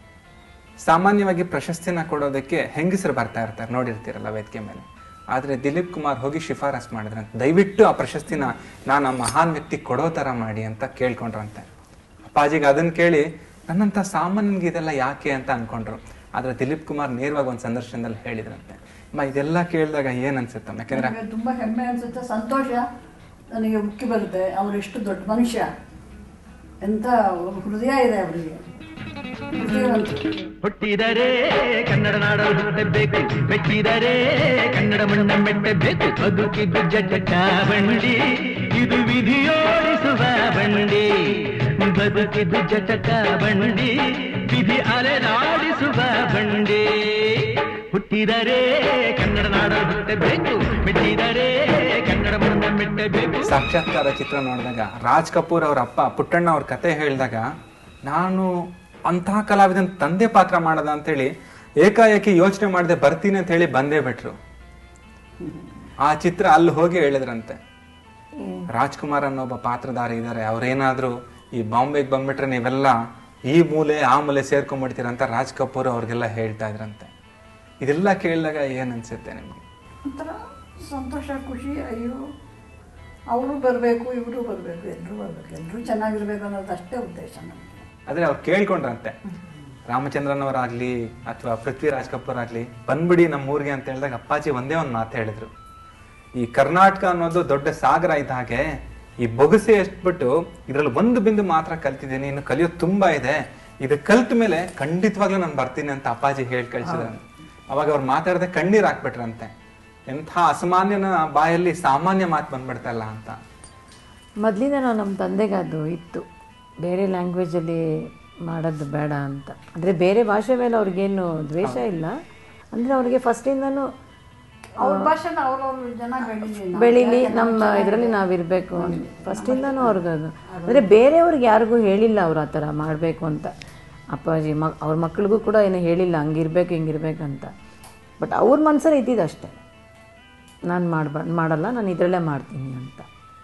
ಸಾಮಾನ್ಯವಾಗಿ ಪ್ರಶಸ್ತಿನ ಕೊಡೋದಕ್ಕೆ ಹೆಂಗಸರು ಬರ್ತಾ ಇರ್ತಾರೆ ನೋಡಿರ್ತೀರಲ್ಲ ವೇದಿಕೆ ಮೇಲೆ ಆದ್ರೆ ದಿಲೀಪ್ ಕುಮಾರ್ ಹೋಗಿ ಶಿಫಾರಸ್ ಮಾಡಿದ್ರಂತೆ ದಯವಿಟ್ಟು ಆ ಪ್ರಶಸ್ತಿನ ನಾನು ಆ ಮಹಾನ್ ವ್ಯಕ್ತಿ ಕೊಡೋ ತರ ಮಾಡಿ ಅಂತ ಕೇಳ್ಕೊಂಡ್ರಂತೆ ಅಪ್ಪಾಜಿಗೆ ಅದನ್ನ ಕೇಳಿ ನನ್ನಂತ ಸಾಮಾನ್ಯನಿಗೆ ಇದೆಲ್ಲ ಯಾಕೆ ಅಂತ ಅನ್ಕೊಂಡ್ರು ಆದ್ರೆ ದಿಲೀಪ್ ಕುಮಾರ್ ನೇರವಾಗಿ ಒಂದು ಸಂದರ್ಶನದಲ್ಲಿ ಹೇಳಿದ್ರಂತೆ ಅಮ್ಮ ಇದೆಲ್ಲ ಕೇಳಿದಾಗ ಏನ್ ಅನ್ಸುತ್ತಮ್ಮ ಯಾಕಂದ್ರೆ ನನಗೆ ತುಂಬ ಹೆಮ್ಮೆ ಅನಿಸುತ್ತೆ ಸಂತೋಷ ನನಗೆ ಉಕ್ಕಿ ಬರುತ್ತೆ ಅವರು ಎಷ್ಟು ದೊಡ್ಡ ಮನುಷ್ಯ ಎಂಥ ಹೃದಯ ಇದೆ ಅವರಿಗೆ ಹೃದಯವಂತರು ಹುಟ್ಟಿದರೆ ಕನ್ನಡ ನಾಡಲು ಹುಟ್ಟಬೇಕು ಮೆಚ್ಚಿದರೆ ಕನ್ನಡ ಮಣ್ಣ ಮೆಟ್ಟಬೇಕು ಬದುಕಿದ್ದು ಜಟ ಬಂಡಿ ಇದು ವಿಧಿಯೋಡಿಸುವ ಬಂಡಿ ಬದುಕಿದ್ದು ಜಟಕ ಬಂಡಿ ವಿಧಿ ಅಲೆದಾಡಿಸುವ ಬಂಡಿ ಹುಟ್ಟಿದರೆ ಕನ್ನಡ ನಾಡಲು ಹುಟ್ಟಬೇಕು ಮೆಚ್ಚಿದರೆ ಕನ್ನಡ ಮಣ್ಣ ಮೆಟ್ಟಬೇಕು ಸಾಕ್ಷಾತ್ಕಾರ ಚಿತ್ರ ನೋಡಿದಾಗ ರಾಜ್ ಕಪೂರ್ ಅವ್ರ ಅಪ್ಪ ಪುಟ್ಟಣ್ಣ ಅವ್ರ ಕತೆ ಹೇಳಿದಾಗ ನಾನು ಅಂತಹ ಕಲಾವಿದನ ತಂದೆ ಪಾತ್ರ ಮಾಡದ ಅಂತೇಳಿ ಏಕಾಏಕಿ ಯೋಚನೆ ಮಾಡದೆ ಬರ್ತೀನಿ ಅಂತ ಹೇಳಿ ಬಂದೇ ಬಿಟ್ರು ಆ ಚಿತ್ರ ಅಲ್ಲಿ ಹೋಗಿ ಹೇಳಿದ್ರಂತೆ ರಾಜ್ಕುಮಾರ್ ಅನ್ನೋ ಒಬ್ಬ ಪಾತ್ರಧಾರಿ ಇದ್ದಾರೆ ಅವ್ರೇನಾದ್ರೂ ಈ ಬಾಂಬೆಗೆ ಬಂದ್ಬಿಟ್ರೆ ನೀವೆಲ್ಲ ಈ ಮೂಲೆ ಆ ಮೂಲೆ ಸೇರ್ಕೊಂಡ್ಬಿಡ್ತೀರ ಅಂತ ರಾಜ್ ಕಪೂರ್ ಅವ್ರಿಗೆಲ್ಲ ಹೇಳ್ತಾ ಇದ್ರಂತೆ ಇದೆಲ್ಲ ಕೇಳಿದಾಗ ಏನ್ ಅನ್ಸುತ್ತೆ ನಿಮ್ಗೆ ಒಂಥರ ಸಂತೋಷ ಖುಷಿ ಅಯ್ಯೋ ಅವರು ಬರಬೇಕು ಇವರು ಬರಬೇಕು ಎಲ್ಲರೂ ಬರಬೇಕು ಎಲ್ಲರೂ ಚೆನ್ನಾಗಿರ್ಬೇಕು ಅನ್ನೋದು ಅಷ್ಟೇ ಉದ್ದೇಶ ನಮಗೆ ಆದ್ರೆ ಅವ್ರು ಕೇಳ್ಕೊಂಡ್ರಂತೆ ರಾಮಚಂದ್ರನ್ ಅವರಾಗ್ಲಿ ಅಥವಾ ಪೃಥ್ವಿರಾಜ್ ಕಪೂರ್ ಆಗ್ಲಿ ಬಂದ್ಬಿಡಿ ನಮ್ಮ ಊರಿಗೆ ಅಂತ ಹೇಳಿದಾಗ ಅಪ್ಪಾಜಿ ಒಂದೇ ಒಂದು ಮಾತು ಹೇಳಿದ್ರು ಈ ಕರ್ನಾಟಕ ಅನ್ನೋದು ದೊಡ್ಡ ಸಾಗರ ಇದ್ದ ಹಾಗೆ ಈ ಬೊಗಸೆ ಎಷ್ಟ್ಬಿಟ್ಟು ಇದ್ರಲ್ಲಿ ಒಂದು ಬಿಂದು ಮಾತ್ರ ಕಲ್ತಿದ್ದೀನಿ ಇನ್ನು ಕಲಿಯೋದು ತುಂಬಾ ಇದೆ ಇದು ಕಲ್ತ ಮೇಲೆ ಖಂಡಿತವಾಗ್ಲೂ ನಾನು ಬರ್ತೀನಿ ಅಂತ ಅಪ್ಪಾಜಿ ಹೇಳಿ ಕಳ್ಸಿದ್ರಂತೆ ಅವಾಗ ಅವ್ರು ಮಾತಾಡದೆ ಕಣ್ಣೀರ್ ಹಾಕ್ಬಿಟ್ರಂತೆ ಎಂಥ ಅಸಾಮಾನ್ಯನ ಬಾಯಲ್ಲಿ ಸಾಮಾನ್ಯ ಮಾತು ಬಂದ್ಬಿಡ್ತಲ್ಲ ಅಂತ ಮೊದಲಿಂದ ನಾವು ನಮ್ಮ ತಂದೆಗೆ ಅದು ಇತ್ತು ಬೇರೆ ಲ್ಯಾಂಗ್ವೇಜಲ್ಲಿ ಮಾಡೋದು ಬೇಡ ಅಂತ ಅಂದರೆ ಬೇರೆ ಭಾಷೆ ಮೇಲೆ ಅವ್ರಿಗೇನು ದ್ವೇಷ ಇಲ್ಲ ಅಂದರೆ ಅವ್ರಿಗೆ ಫಸ್ಟಿಂದನೂ ಅವ್ರ ಭಾಷೆನ ಅವ್ರವ್ರ ಜನ ಬೆಳೀಲಿ ಬೆಳೀಲಿ ನಮ್ಮ ಇದರಲ್ಲಿ ನಾವಿರಬೇಕು ಫಸ್ಟಿಂದನೂ ಅವ್ರಿಗೆ ಅದು ಅಂದರೆ ಬೇರೆಯವ್ರಿಗೆ ಯಾರಿಗೂ ಹೇಳಿಲ್ಲ ಅವ್ರು ಆ ಥರ ಮಾಡಬೇಕು ಅಂತ ಅಪ್ಪಾಜಿ ಮಕ್ ಅವ್ರ ಮಕ್ಳಿಗೂ ಕೂಡ ಏನು ಹೇಳಿಲ್ಲ ಹಂಗಿರ್ಬೇಕು ಹಿಂಗಿರ್ಬೇಕಂತ ಬಟ್ ಅವ್ರ ಮನ್ಸಲ್ಲಿ ಇದ್ದಿದ್ದು ಅಷ್ಟೇ ನಾನು ಮಾಡ್ಬ ಮಾಡಲ್ಲ ನಾನು ಇದರಲ್ಲೇ ಮಾಡ್ತೀನಿ ಅಂತ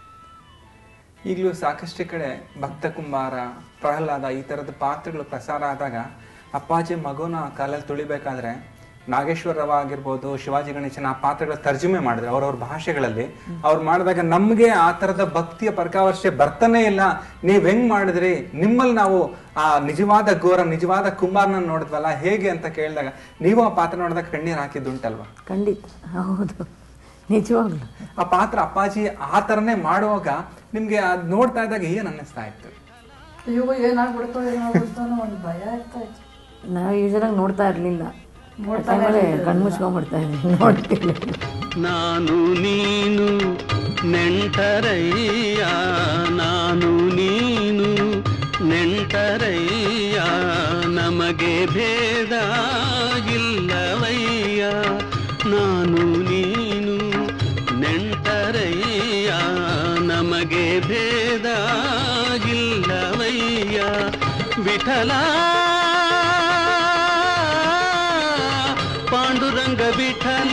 ಈಗಲೂ ಸಾಕಷ್ಟು ಕಡೆ ಭಕ್ತ ಕುಂಬಾರ ಪ್ರಹ್ಲಾದ ಈ ಥರದ ಪಾತ್ರಗಳು ಪ್ರಸಾರ ಆದಾಗ ಅಪ್ಪಾಜಿ ಮಗುನ ಕಾಲಲ್ಲಿ ತುಳಿಬೇಕಾದ್ರೆ ನಾಗೇಶ್ವರ ರಾವ್ ಆಗಿರ್ಬೋದು ಶಿವಾಜಿ ಗಣೇಶನ ಆ ಪಾತ್ರಗಳ ತರ್ಜುಮೆ ಮಾಡಿದ್ರು ಅವ್ರವ್ರ ಭಾಷೆಗಳಲ್ಲಿ ಅವ್ರು ಮಾಡಿದಾಗ ನಮ್ಗೆ ಆ ತರದ ಭಕ್ತಿಯ ಪರಕಾವರ್ಷೆ ಬರ್ತಾನೆ ಇಲ್ಲ ನೀವ್ ಹೆಂಗ್ ಮಾಡಿದ್ರಿ ನಿಮ್ಮಲ್ಲಿ ನಾವು ಆ ನಿಜವಾದ ಗೋರ ನಿಜವಾದ ಕುಂಬಾರನ ನೋಡಿದ್ವಲ್ಲ ಹೇಗೆ ಅಂತ ಕೇಳಿದಾಗ ನೀವು ಆ ಪಾತ್ರ ನೋಡಿದಾಗ ಕಣ್ಣೀರ್ ಹಾಕಿದ್ದುಂಟಲ್ವಾ ಖಂಡಿತ ಹೌದು ನಿಜವಾಗ್ಲೂ ಆ ಪಾತ್ರ ಅಪ್ಪಾಜಿ ಆ ಥರನೇ ಮಾಡುವಾಗ ನಿಮ್ಗೆ ಅದ್ ನೋಡ್ತಾ ಇದ್ದಾಗ ಏನ್ ಅನ್ನಿಸ್ತಾ ಇತ್ತು ಅಯ್ಯೋ ಏನಾಗ್ಬಿಡ್ತೋ ಏನಾಗ್ಬಿಡ್ತೋ ಅನ್ನೋ ಒಂದು ಭಯ ಆಗ್ತಾ ಇತ್ತು ನಾವು ಯೂಶಲಾಗಿ ನೋಡ್ತಾ ಇರಲಿಲ್ಲ ಟೈಮಲ್ಲಿ ಕಣ್ಮುಚ್ಕೊಂಡ್ಬಿಡ್ತಾ ಇದ್ವಿ ನೋಡ್ತಿರ್ಲಿಲ್ಲ ನಾನು ನೀನು ನೆಂಟರಯ್ಯ ನಾನು ನೀನು ನೆಂಟರಯ್ಯ ನಮಗೆ ಭೇದ ಇಲ್ಲವಯ್ಯ ನಾನು ನೀನು ನೆಂಟರಯ್ಯ ನಮಗೆ ಭೇದ ಇಲ್ಲವಯ್ಯ ವಿಠಲ ಪಾಂಡುರಂಗ ವಿಠಲ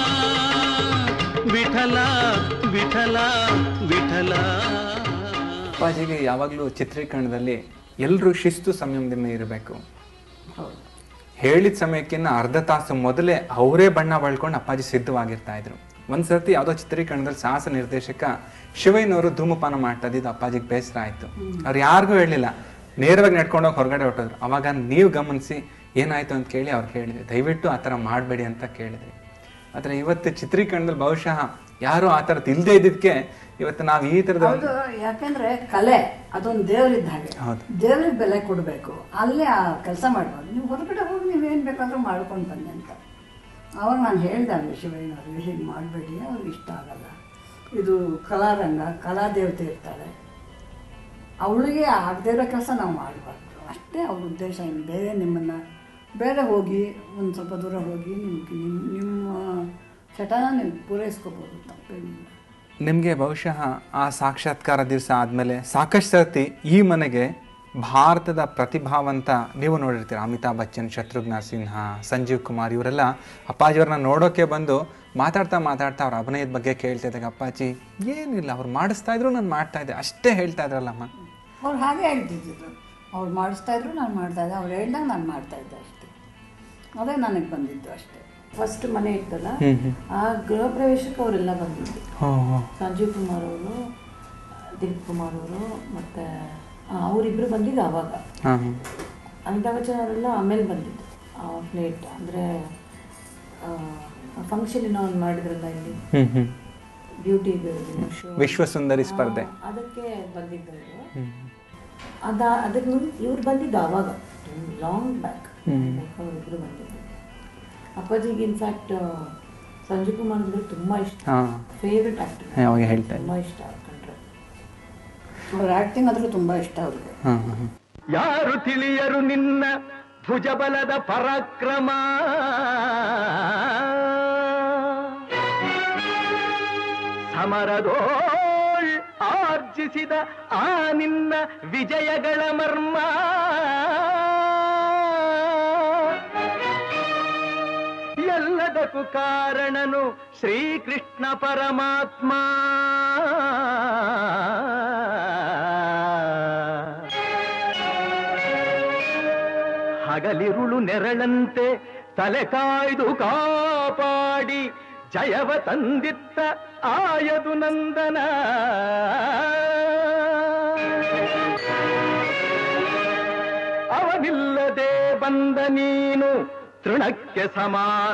ವಿಠಲ ವಿಠಲ ವಿಠಲ ಅಪ್ಪಾಜಿಗೆ ಯಾವಾಗಲೂ ಚಿತ್ರೀಕರಣದಲ್ಲಿ ಎಲ್ಲರೂ ಶಿಸ್ತು ಸಂಯಮದಿಂದ ಇರಬೇಕು ಹೌದು ಹೇಳಿದ ಸಮಯಕ್ಕಿಂತ ಅರ್ಧ ತಾಸು ಮೊದಲೇ ಅವರೇ ಬಣ್ಣ ಬಳ್ಕೊಂಡು ಅಪ್ಪಾಜಿ ಸಿದ್ಧವಾಗಿರ್ತಾ ಇದ್ರು ಒಂದ್ಸರ್ತಿ ಯಾವುದೋ ಚಿತ್ರೀಕರಣದಲ್ಲಿ ಸಾಹಸ ನಿರ್ದೇಶಕ ಶಿವಯ್ಯನವರು ಧೂಮಪಾನ ಮಾಡ್ತಾ ಇದ್ದಿದ್ದು ಅಪ್ಪಾಜಿಗೆ ಬೇಸರ ಆಯ್ತು ಅವ್ರು ಯಾರಿಗೂ ಹೇಳಲಿಲ್ಲ ನೇರವಾಗಿ ನಡ್ಕೊಂಡೋಗಿ ಹೊರಗಡೆ ಹೊಟ್ಟೋದ್ರು ಅವಾಗ ನೀವು ಗಮನಿಸಿ ಏನಾಯ್ತು ಅಂತ ಕೇಳಿ ಅವ್ರು ಹೇಳಿದ್ವಿ ದಯವಿಟ್ಟು ಆ ಥರ ಮಾಡಬೇಡಿ ಅಂತ ಕೇಳಿದ್ವಿ ಆದರೆ ಇವತ್ತು ಚಿತ್ರೀಕರಣದಲ್ಲಿ ಬಹುಶಃ ಯಾರು ಆ ಥರದ್ದು ಇಲ್ಲದೆ ಇದ್ದಿದ್ದಕ್ಕೆ ಇವತ್ತು ನಾವು ಈ ಥರದ ಹೌದು ಯಾಕಂದ್ರೆ ಕಲೆ ಅದೊಂದು ದೇವರಿದ್ದ ಹಾಗೆ ಹೌದು. ದೇವ್ರಿಗೆ ಬೆಲೆ ಕೊಡಬೇಕು ಅಲ್ಲೇ ಆ ಕೆಲಸ ಮಾಡ್ಬೋದು ನೀವು ಹೊರಗಡೆ ಹೋಗಿ ನೀವೇನು ಬೇಕಾದ್ರೂ ಮಾಡ್ಕೊಂಡು ಬನ್ನಿ ಅಂತ ಅವಾಗ ನಾನು ಹೇಳ್ದೆ ಅಲ್ಲಿ ಶಿವಯ್ಯನವ್ರಿಗೆ ಹೀಗೆ ಮಾಡಬೇಡಿ ಅವ್ರಿಗೆ ಇಷ್ಟ ಆಗಲ್ಲ ಇದು ಕಲಾರಂಗ ಕಲಾ ದೇವತೆ ಇರ್ತಾಳೆ ಅವಳಿಗೆ ಆಗದೇ ಇರೋ ಕೆಲಸ ನಾವು ಮಾಡಬಾರ್ದು ಅಷ್ಟೇ ಅವ್ರ ಉದ್ದೇಶ ಇನ್ನು ಬೇರೆ ನಿಮ್ಮನ್ನು ಬೇರೆ ಹೋಗಿ ಒಂದು ಸ್ವಲ್ಪ ದೂರ ಹೋಗಿ ನಿಮ್ಗೆ ನಿಮ್ಮ ನಿಮ್ಮ ಚಟನ ನೀವು ಪೂರೈಸ್ಕೋಬೋದು ತಪ್ಪೇನಿಲ್ಲ ನಿಮಗೆ ಬಹುಶಃ ಆ ಸಾಕ್ಷಾತ್ಕಾರ ದಿವಸ ಆದಮೇಲೆ ಸಾಕಷ್ಟು ಸರ್ತಿ ಈ ಮನೆಗೆ ಭಾರತದ ಪ್ರತಿಭಾವಂತ ನೀವು ನೋಡಿರ್ತೀರ ಅಮಿತಾಬ್ ಬಚ್ಚನ್ ಶತ್ರುಘ್ನ ಸಿನ್ಹಾ ಸಂಜೀವ್ ಕುಮಾರ್ ಇವರೆಲ್ಲ ಅಪ್ಪಾಜಿಯವ್ರನ್ನ ನೋಡೋಕೆ ಬಂದು ಮಾತಾಡ್ತಾ ಮಾತಾಡ್ತಾ ಅವ್ರ ಅಭಿನಯದ ಬಗ್ಗೆ ಕೇಳ್ತಾ ಇದ್ದಾಗ ಅಪ್ಪಾಜಿ ಏನಿಲ್ಲ ಅವ್ರು ಮಾಡಿಸ್ತಾ ಇದ್ರು ನಾನು ಮಾಡ್ತಾ ಇದ್ದೆ ಅಷ್ಟೇ ಹೇಳ್ತಾ ಇದ್ರಲ್ಲಮ್ಮ ಅವ್ರು ಹಾಗೆ ಹೇಳ್ತಿದ್ರು ಅವ್ರು ಮಾಡಿಸ್ತಾ ಇದ್ರು ನಾನು ಮಾಡ್ತಾ ಇದ್ದೆ ಅವ್ರು ಹೇಳ್ದಾಗ ನಾನು ಮಾಡ್ತಾ ಇದ್ದೆ ಅಷ್ಟೇ ಅದೇ ನನಗೆ ಬಂದಿದ್ದು ಅಷ್ಟೇ ಫಸ್ಟ್ ಮನೆ ಇತ್ತಲ್ಲ ಆ ಗೃಹ ಪ್ರವೇಶಕ್ಕೆ ಅವರೆಲ್ಲ ಬಂದಿದ್ದು ಸಂಜೀವ್ ಕುಮಾರ್ ಅವರು ದಿಲೀಪ್ ಕುಮಾರ್ ಅವರು ಮತ್ತು ಅವರಿಬ್ಬರು ಬಂದಿದ್ದು ಆವಾಗ ಹಾಂ ಅಮಿತಾಬ್ ಬಚ್ಚನ್ ಅವರೆಲ್ಲ ಆಮೇಲೆ ಬಂದಿದ್ದು ಲೇಟ್ ಅಂದರೆ ಫಂಕ್ಷನ್ ಏನೋ ಒಂದು ಮಾಡಿದ್ರಲ್ಲ ಇಲ್ಲಿ ಹ್ಞೂ ಹ್ಞೂ ಬ್ಯೂಟಿ ಶೋ ವಿಶ್ವ ಸುಂದರಿ ಸ್ಪರ್ಧೆ ಅದಕ್ಕೆ ಬಂದಿದ್ದವರು ಅದ ಅದಕ್ಕೆ ಇವ್ರು ಬಂದಿದ್ದು ಆವಾಗ ಲಾಂಗ್ ಬ್ಯಾಕ್ ಅವರಿಬ್ಬರು ಬಂದಿದ್ದು ಅಪ್ಪಾಜಿಗೆ ಇನ್ಫ್ಯಾಕ್ಟ್ ಸಂಜೀವ್ ಕುಮಾರ್ ಅಂದ್ರೆ ತುಂಬ ಇಷ್ಟ ಹಾಂ ಫೇವ್ರೆಟ್ ಆ್ಯಕ್ಟರ್ ಅವಾಗ ಹೇಳ್ತಾ ಇದ್ದೆ ತುಂಬ ಇಷ್ಟ ಕಂಡ್ರೆ ಅವ್ರ ಆ್ಯಕ್ಟಿಂಗ್ ಆದರೂ ತುಂಬ ಇಷ್ಟ ಅವ್ರಿಗೆ ಹಾಂ ಹಾಂ ಯಾರು ತಿಳಿಯರು ನಿನ್ನ ಭುಜಬಲದ ಪರಾಕ್ರಮ ಸಮರದೋಳ್ ಆರ್ಜಿಸಿದ ಆ ನಿನ್ನ ವಿಜಯಗಳ ಮರ್ಮ ಎಲ್ಲದಕ್ಕೂ ಕಾರಣನು ಶ್ರೀಕೃಷ್ಣ ಪರಮಾತ್ಮ ಹಗಲಿರುಳು ನೆರಳಂತೆ ತಲೆ ಕಾಯ್ದು ಕಾಪಾಡಿ ಜಯವ ತಂದಿತ್ತ ಆಯದು ನಂದನ ಅವನಿಲ್ಲದೆ ಬಂದ ನೀನು ತೃಣಕ್ಕೆ ಸಮಾನ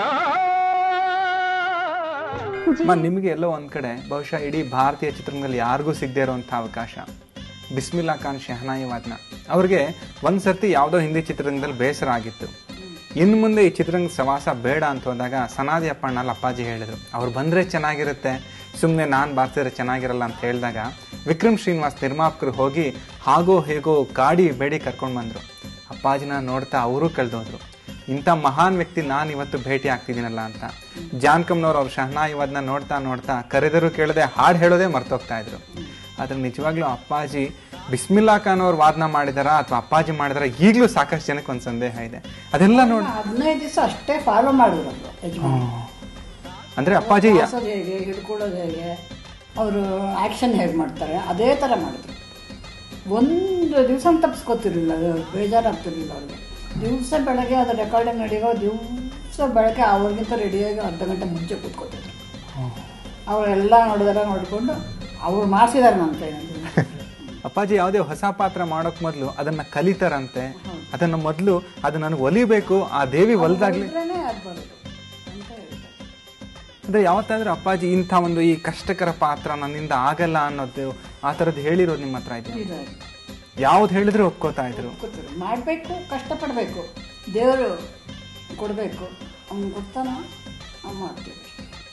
ಅಮ್ಮ ನಿಮಗೆ ಎಲ್ಲೋ ಒಂದ್ ಕಡೆ ಬಹುಶಃ ಇಡೀ ಭಾರತೀಯ ಚಿತ್ರರಂಗದಲ್ಲಿ ಯಾರಿಗೂ ಸಿಗದೇ ಇರುವಂಥ ಅವಕಾಶ ಬಿಸ್ಮಿಲ್ಲಾ ಖಾನ್ ಶೆಹನಾಯಿ ವಾದ್ನ ಅವ್ರಿಗೆ ಒಂದ್ ಸರ್ತಿ ಯಾವುದೋ ಹಿಂದಿ ಚಿತ್ರರಂಗದಲ್ಲಿ ಬೇಸರ ಆಗಿತ್ತು ಇನ್ನು ಮುಂದೆ ಈ ಚಿತ್ರರಂಗ ಸವಾಸ ಬೇಡ ಅಂತ ಹೋದಾಗ ಸನಾದಿ ಅಪ್ಪಣ್ಣಲ್ಲಿ ಅಪ್ಪಾಜಿ ಹೇಳಿದ್ರು ಅವ್ರು ಬಂದ್ರೆ ಚೆನ್ನಾಗಿರುತ್ತೆ ಸುಮ್ಮನೆ ನಾನು ಬಾರ್ಸಿದ್ರೆ ಚೆನ್ನಾಗಿರಲ್ಲ ಅಂತ ಹೇಳಿದಾಗ ವಿಕ್ರಮ್ ಶ್ರೀನಿವಾಸ್ ನಿರ್ಮಾಪಕರು ಹೋಗಿ ಹಾಗೋ ಹೇಗೋ ಗಾಡಿ ಬೇಡಿ ಕರ್ಕೊಂಡು ಬಂದರು ಅಪ್ಪಾಜಿನ ನೋಡ್ತಾ ಅವರು ಕಳೆದೋದ್ರು ಇಂಥ ಮಹಾನ್ ವ್ಯಕ್ತಿ ನಾನು ಇವತ್ತು ಭೇಟಿ ಆಗ್ತಿದ್ದೀನಲ್ಲ ಅಂತ ಜಾನ್ಕಮ್ನವ್ರು ಅವ್ರ ಶಹನಾಯಿವಾದ್ನ ನೋಡ್ತಾ ನೋಡ್ತಾ ಕರೆದರೂ ಕೇಳದೆ ಹಾಡು ಹೇಳೋದೇ ಮರ್ತೋಗ್ತಾ ಇದ್ರು ಆದ್ರೆ ನಿಜವಾಗ್ಲೂ ಅಪ್ಪಾಜಿ ಬಿಸ್ಮಿಲ್ಲಾ ಖಾನ್ ಅವ್ರು ವಾದನ ಮಾಡಿದಾರ ಅಥವಾ ಅಪ್ಪಾಜಿ ಮಾಡಿದಾರ ಈಗಲೂ ಸಾಕಷ್ಟು ಜನಕ್ಕೆ ಒಂದು ಸಂದೇಹ ಇದೆ ಅದೆಲ್ಲ ನೋಡಿ ಹದಿನೈದು ದಿವಸ ಅಷ್ಟೇ ಫಾಲೋ ಮಾಡಿರೋದು ಯಜಮಾನ ಅಂದ್ರೆ ಅಪ್ಪಾಜಿ ಹಾಸೋದು ಹೇಗೆ ಹಿಡ್ಕೊಳ್ಳೋದು ಹೇಗೆ ಅವರು ಆ್ಯಕ್ಷನ್ ಹೇಗೆ ಮಾಡ್ತಾರೆ ಅದೇ ಥರ ಮಾಡಿದ್ರು ಒಂದು ದಿವಸ ತಪ್ಪಿಸ್ಕೊತಿರ್ಲಿಲ್ಲ ಅದು ಬೇಜಾರಾಗ್ತಿರ್ಲಿಲ್ಲ ಅವ್ರಿಗೆ ದಿವಸ ಬೆಳಗ್ಗೆ ಅದು ರೆಕಾರ್ಡಿಂಗ್ ನಡೆಯೋ ದಿವಸ ಬೆಳಗ್ಗೆ ಅವ್ರಿಗಿಂತ ರೆಡಿಯಾಗಿ ಅರ್ಧ ಗಂಟೆ ಮುಂಚೆ ಕೂತ್ಕೊತಿದ್ರು ಅವರೆಲ್ಲ ನೋಡಿದಾರ ನೋಡಿಕೊಂಡು ಅವ್ರು ಮಾಡಿಸಿದಾರೆ ನನ್ನ ಕೈಯಲ್ಲಿ ಅಪ್ಪಾಜಿ ಯಾವುದೇ ಹೊಸ ಪಾತ್ರ ಮಾಡೋಕ್ ಮೊದಲು ಅದನ್ನ ಕಲಿತಾರಂತೆ ಅದನ್ನ ಮೊದಲು ಅದು ನನಗೆ ಒಲಿಬೇಕು ಆ ದೇವಿ ಒಲ್ದಾಗ್ಲಿ ಇದ್ರೇನೆ ಅದು ಬರೋದು ಅಂತ ಹೇಳ್ತಾರೆ ಅಂದ್ರೆ ಯಾವತ್ತಾದ್ರೂ ಅಪ್ಪಾಜಿ ಇಂಥ ಒಂದು ಈ ಕಷ್ಟಕರ ಪಾತ್ರ ನನ್ನಿಂದ ಆಗಲ್ಲ ಅನ್ನೋದು ಆ ಥರದ್ದು ಹೇಳಿರೋದು ನಿಮ್ಮ ಹತ್ರ ಇದೆ ಇದೆ ಯಾವ್ದು ಹೇಳಿದ್ರು ಒಪ್ಕೋತಾ ಇದ್ರು ಕೂತ್ರು ಮಾಡಬೇಕು ಕಷ್ಟಪಡಬೇಕು ದೇವರು ಕೊಡಬೇಕು ಅವ್ನು ಕೊಡ್ತಾನ ನಾವು ಮಾಡ್ತೀವಿ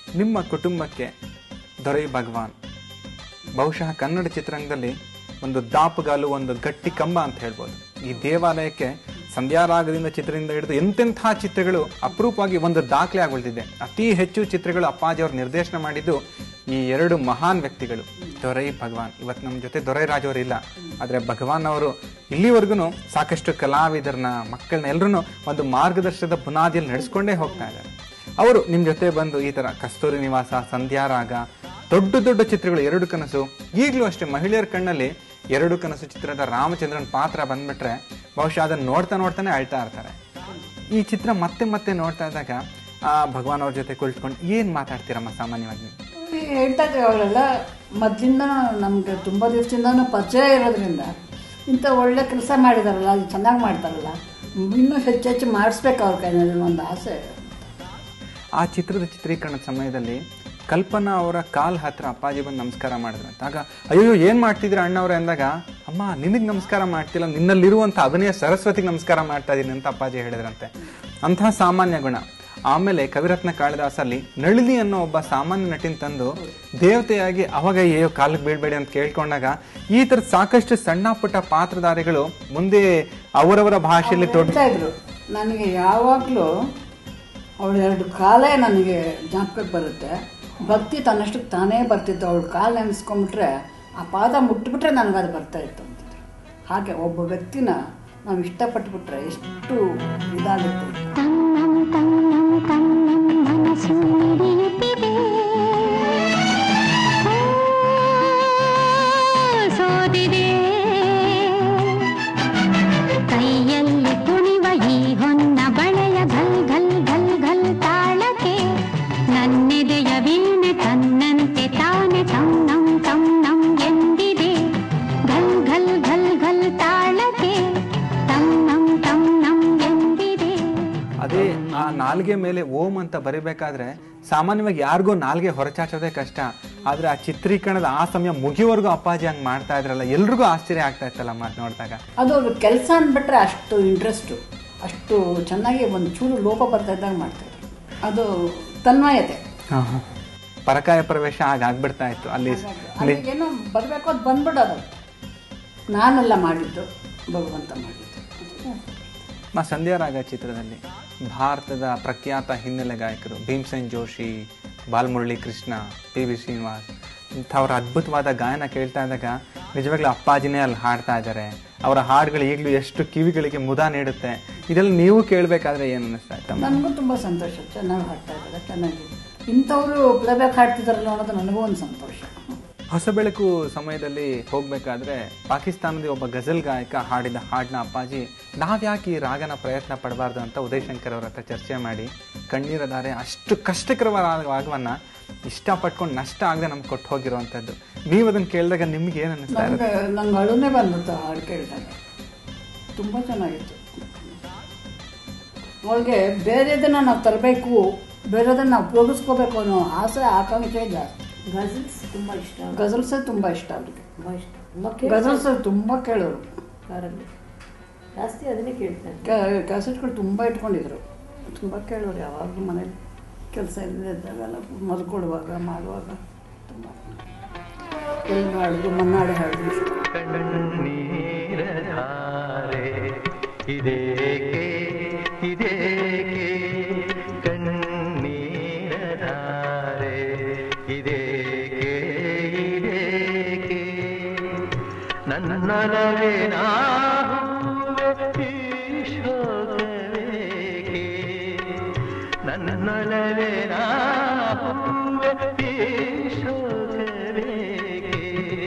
ನಿಮ್ಮ ಕುಟುಂಬಕ್ಕೆ ದೊರೈ ಭಗವಾನ್ ಬಹುಶಃ ಕನ್ನಡ ಚಿತ್ರರಂಗದಲ್ಲಿ ಒಂದು ದಾಪುಗಾಲು ಒಂದು ಗಟ್ಟಿ ಕಂಬ ಅಂತ ಹೇಳ್ಬೋದು ಈ ದೇವಾಲಯಕ್ಕೆ ಸಂಧ್ಯಾರಾಗದಿಂದ ಚಿತ್ರದಿಂದ ಹಿಡಿದು ಎಂತೆಂಥ ಚಿತ್ರಗಳು ಅಪರೂಪವಾಗಿ ಒಂದು ದಾಖಲೆ ಆಗಿ ಉಳಿದಿದೆ ಅತಿ ಹೆಚ್ಚು ಚಿತ್ರಗಳು ಅಪ್ಪಾಜಿ ಅವರು ನಿರ್ದೇಶನ ಮಾಡಿದ್ದು ಈ ಎರಡು ಮಹಾನ್ ವ್ಯಕ್ತಿಗಳು ದೊರೈ ಭಗವಾನ್ ಇವತ್ತು ನಮ್ಮ ಜೊತೆ ದೊರೈ ರಾಜ್ ಅವರು ಇಲ್ಲ ಆದರೆ ಭಗವಾನ್ ಅವರು ಇಲ್ಲಿವರೆಗೂ ಸಾಕಷ್ಟು ಕಲಾವಿದರನ್ನ ಮಕ್ಕಳನ್ನ ಎಲ್ಲರೂ ಒಂದು ಮಾರ್ಗದರ್ಶನದ ಬುನಾದಿಯಲ್ಲಿ ನಡೆಸ್ಕೊಂಡೇ ಹೋಗ್ತಾ ಇದ್ದಾರೆ ಅವರು ನಿಮ್ಮ ಜೊತೆ ಬಂದು ಈ ತರ ಕಸ್ತೂರಿ ನಿವಾಸ ಸಂಧ್ಯಾರಾಗ ದೊಡ್ಡ ದೊಡ್ಡ ಚಿತ್ರಗಳು ಎರಡು ಕನಸು ಈಗಲೂ ಅಷ್ಟೇ ಮಹಿಳೆಯರ ಕಣ್ಣಲ್ಲಿ ಎರಡು ಕನಸು ಚಿತ್ರದ ರಾಮಚಂದ್ರನ್ ಪಾತ್ರ ಬಂದ್ಬಿಟ್ರೆ ಬಹುಶಃ ಅದನ್ನ ನೋಡ್ತಾ ನೋಡ್ತಾನೆ ಅಳ್ತಾ ಇರ್ತಾರೆ ಈ ಚಿತ್ರ ಮತ್ತೆ ಮತ್ತೆ ನೋಡ್ತಾ ಇದ್ದಾಗ ಆ ಭಗವಾನ್ ಅವ್ರ ಜೊತೆ ಕುಳಿತುಕೊಂಡು ಏನ್ ಮಾತಾಡ್ತೀರಮ್ಮ ಸಾಮಾನ್ಯವಾಗಿ ನೀವು? ಹೇಳ್ದಾಗ ಅವರೆಲ್ಲ ಮೊದಲಿಂದ ನಮಗೆ ತುಂಬ ದಿವಸದಿಂದನೂ ಪರಿಚಯ ಇರೋದ್ರಿಂದ ಇಂಥ ಒಳ್ಳೆ ಕೆಲಸ ಮಾಡಿದಾರಲ್ಲ ಅದು ಚೆನ್ನಾಗಿ ಮಾಡ್ತಾರಲ್ಲ ಇನ್ನೂ ಹೆಚ್ಚು ಹೆಚ್ಚು ಮಾಡಿಸ್ಬೇಕು ಅವ್ರ ಕೈನಲ್ಲಿ ಒಂದು ಆಸೆ ಆ ಚಿತ್ರದ ಚಿತ್ರೀಕರಣದ ಸಮಯದಲ್ಲಿ ಕಲ್ಪನಾ ಅವರ ಕಾಲ್ ಹತ್ರ ಅಪ್ಪಾಜಿ ಬಂದು ನಮಸ್ಕಾರ ಮಾಡಿದ್ರಂತೆ ಆಗ ಅಯ್ಯೋ ಏನ್ ಮಾಡ್ತಿದ್ರ ಅಣ್ಣವ್ರೆ ಅಂದಾಗ ಅಮ್ಮ ನಿನಗ್ ನಮಸ್ಕಾರ ಮಾಡ್ತಿಲ್ಲ ನಿನ್ನಲ್ಲಿರುವಂತ ಅಭಿನಯ ಸರಸ್ವತಿಗೆ ನಮಸ್ಕಾರ ಮಾಡ್ತಾ ಇದೀನಿ ಅಂತ ಅಪ್ಪಾಜಿ ಹೇಳಿದ್ರಂತೆ ಅಂತಹ ಸಾಮಾನ್ಯ ಗುಣ ಆಮೇಲೆ ಕವಿರತ್ನ ಕಾಳಿದಾಸಲ್ಲಿ ನಳಿನಿ ಅನ್ನೋ ಒಬ್ಬ ಸಾಮಾನ್ಯ ನಟಿನ ತಂದು ದೇವತೆಯಾಗಿ ಅವಾಗ ಅಯ್ಯೋ ಕಾಲಿಗೆ ಬೀಳ್ಬೇಡಿ ಅಂತ ಕೇಳ್ಕೊಂಡಾಗ ಈ ತರದ ಸಾಕಷ್ಟು ಸಣ್ಣ ಪುಟ್ಟ ಪಾತ್ರಧಾರಿಗಳು ಮುಂದೆ ಅವರವರ ಭಾಷೆಯಲ್ಲಿ ತೊಡ್ ಹೇಳ್ತಾ ಇದ್ರು ನನಗೆ ಯಾವಾಗಲೂ ಅವಳ ಎರಡು ಕಾಲೇ ನನಗೆ ಜ್ಞಾಪಕಕ್ಕೆ ಬರುತ್ತೆ ಭಕ್ತಿ ತನ್ನಷ್ಟಕ್ಕೆ ತಾನೇ ಬರ್ತಿತ್ತು ಅವಳ ಕಾಲು ನೆನೆಸ್ಕೊಂಬಿಟ್ರೆ ಆ ಪಾದ ಮುಟ್ಬಿಟ್ರೆ ನನಗೆ ಅದು ಬರ್ತಾ ಇತ್ತು ಅಂತಿದ್ರು ಹಾಗೆ ಒಬ್ಬ ವ್ಯಕ್ತಿನ ನಾವು ಇಷ್ಟಪಟ್ಬಿಟ್ರೆ ಎಷ್ಟು ಇದಾಗುತ್ತೆ ತನ್ನಂ ತನ್ನಂ ತನ್ನಂ ಮನಸ್ಸು ಮಿಡಿಯುತ್ತಿದೆ ಓ, ಸೋದಿದೆ ಕೈಯಲ್ಲಿ ಕುಣಿವ ಈ ಹೊನ್ನ ಬಳೆಯ ಘಲ್ ಘಲ್ ಘಲ್ ಘಲ್ ತಾಳಕ್ಕೆ ನನ್ನೆದೆಯ ವೀಣೆ ತನ್ನಂತೆ ತಾನೆ ತನ್ನಂ ತನ್ನಂ ಎಂದಿದೆ ಘಲ್ ಘಲ್ ಘಲ್ ಘಲ್ ತಾಳಕ್ಕೆ ತನ್ನಂ ತನ್ನಂ ಎಂದಿದೆ ಅದೇ ಆ ನಾಲ್ಗೆ ಮೇಲೆ ಓಂ ಅಂತ ಬರಿಬೇಕಾದ್ರೆ ಸಾಮಾನ್ಯವಾಗಿ ಯಾರಿಗೂ ನಾಲ್ಗೆ ಹೊರಚಾಚೋದೇ ಕಷ್ಟ ಆದ್ರೆ ಆ ಚಿತ್ರೀಕರಣದ ಆ ಸಮಯ ಮುಗಿಯುವವರೆಗೂ ಅಪ್ಪಾಜಿ ಹಂಗ್ ಮಾಡ್ತಾ ಇದ್ರಲ್ಲ ಎಲ್ರಿಗೂ ಆಶ್ಚರ್ಯ ಆಗ್ತಾ ಇತ್ತಲ್ಲ ಮಾತು ನೋಡಿದಾಗ ಅದು ಅವ್ರ ಕೆಲಸ ಅಂದ್ಬಿಟ್ರೆ ಅಷ್ಟು ಇಂಟ್ರೆಸ್ಟು ಅಷ್ಟು ಚೆನ್ನಾಗಿ ಒಂದು ಚೂರು ಲೋಪ ಬರ್ತಾ ಇದ್ದಾಗ ಮಾಡ್ತಾಯಿದ್ರು ಅದು ತನ್ಮಯತೆ ಪರಕಾಯ ಪ್ರವೇಶ ಆಗ ಆಗ್ಬಿಡ್ತಾ ಇತ್ತು ಅಲ್ಲಿ ಅಲ್ಲಿಗೇನೋ ಬರಬೇಕು ಅದು ಬಂದ್ಬಿಡೋದು ನಾನೆಲ್ಲ ಮಾಡಿದ್ದು ಭಗವಂತ ಮಾಡಿದ್ದು ಮ ಸಂಧ್ಯಾರಾಗ ಚಿತ್ರದಲ್ಲಿ ಭಾರತದ ಪ್ರಖ್ಯಾತ ಹಿನ್ನೆಲೆ ಗಾಯಕರು ಭೀಮ್ಸೇನ್ ಜೋಶಿ ಬಾಲಮುರಳಿ ಕೃಷ್ಣ ಪಿ ವಿ ಶ್ರೀನಿವಾಸ್ ಇಂಥವ್ರ ಅದ್ಭುತವಾದ ಗಾಯನ ಕೇಳ್ತಾ ಇದ್ದಾಗ ನಿಜವಾಗ್ಲೂ ಅಪ್ಪಾಜಿನೇ ಅಲ್ಲಿ ಹಾಡ್ತಾ ಇದ್ದಾರೆ ಅವರ ಹಾಡುಗಳು ಈಗಲೂ ಎಷ್ಟು ಕಿವಿಗಳಿಗೆ ಮುದ ನೀಡುತ್ತೆ ಇದೆಲ್ಲ ನೀವು ಕೇಳಬೇಕಾದ್ರೆ ಏನು ಅನ್ನಿಸ್ತಾ ಇತ್ತಮ್ಮ ನನಗೂ ತುಂಬ ಸಂತೋಷ ಚೆನ್ನಾಗಿ ಹಾಡ್ತಾ ಇದ್ದಾರೆ ಚೆನ್ನಾಗಿ ಇಂಥವರು ಪ್ಲೇಬ್ಯಾಕ್ ಹಾಡ್ತಿದಾರಲ್ಲ ಅನ್ನೋದು ನನಗೂ ಒಂದು ಸಂತೋಷ ಹೊಸ ಬೆಳಕು ಸಮಯದಲ್ಲಿ ಹೋಗ್ಬೇಕಾದ್ರೆ ಪಾಕಿಸ್ತಾನದ ಒಬ್ಬ ಗಜಲ್ ಗಾಯಕ ಹಾಡಿದ ಹಾಡನ್ನ ಅಪ್ಪಾಜಿ ನಾವ್ಯಾಕೆ ಈ ರಾಗನ ಪ್ರಯತ್ನ ಪಡಬಾರ್ದು ಅಂತ ಉದಯ್ ಶಂಕರ್ ಅವ್ರ ಹತ್ರ ಚರ್ಚೆ ಮಾಡಿ ಕಣ್ಣೀರ ಧಾರೆ ಅಷ್ಟು ಕಷ್ಟಕರವಾದ ರಾಗವನ್ನ ಇಷ್ಟಪಟ್ಕೊಂಡು ನಷ್ಟ ಆಗದೆ ನಮ್ಗೆ ಕೊಟ್ಟು ಹೋಗಿರುವಂಥದ್ದು ನೀವು ಅದನ್ನ ಕೇಳಿದಾಗ ನಿಮ್ಗೆ ಏನು ಅನ್ನಿಸ್ತಾ ಇರುತ್ತೆ ನನಗೆ ನಂಗೆ ಅಳುನೇ ಬಂದ್ಬಿಡ್ತು ಆ ಹಾಡು ಕೇಳಿದಾಗ ತುಂಬ ಚೆನ್ನಾಗಿತ್ತು ಅವಳಿಗೆ ಬೇರೆದನ್ನು ನಾವು ತರಬೇಕು ಬೇರೆದನ್ನು ನಾವು ಉಪಯೋಗಿಸ್ಕೋಬೇಕು ಅನ್ನೋ ಆಸೆ ಆಕಾಂಕ್ಷೆ ಜಾಸ್ತಿ ಗಜಲ್ಸ್ ತುಂಬ ಇಷ್ಟ ಗಜಲ್ಸೇ ತುಂಬ ಇಷ್ಟ ಅವ್ರಿಗೆ ತುಂಬ ಇಷ್ಟ ತುಂಬ ಕೇಳ್ತಾರೆ ಗಜಲ್ಸ್ ತುಂಬ ಕೇಳೋರು ಕಾರಲ್ಲಿ ಜಾಸ್ತಿ ಅದನ್ನೇ ಕೇಳ್ತಾರೆ ಕ್ಯಾಸೆಟ್ಗಳು ತುಂಬ ಇಟ್ಕೊಂಡಿದ್ರು ತುಂಬ ಕೇಳೋರು ಯಾವಾಗಲೂ ಮನೇಲಿ ಕೆಲಸ ಇಲ್ಲದೆ ಇದ್ದಾಗೆಲ್ಲ ಮಲ್ಕೊಡುವಾಗ ಮಾಡುವಾಗ ತುಂಬ ಎಲ್ಲಿ ಹಾಡಿದ್ರು ಮನ್ನಾಡು ಹಾಡಿದ್ರು ಇಷ್ಟ ಕಣ್ಣೀರ ಧಾರೆ ಇದೇಕೆ ಇದೇಕೆ ಕಣ್ಣೀರ ಧಾರೆ ಇದೇಕೆ ಇದೇಕೆ ನನ್ನಲವೇ ನಾಹುವೆ ಈ ಶೋಕವೇಕೆ ನನ್ನಲವೇ ನಾಹುವೆ ಈ ಶೋಕವೇಕೆ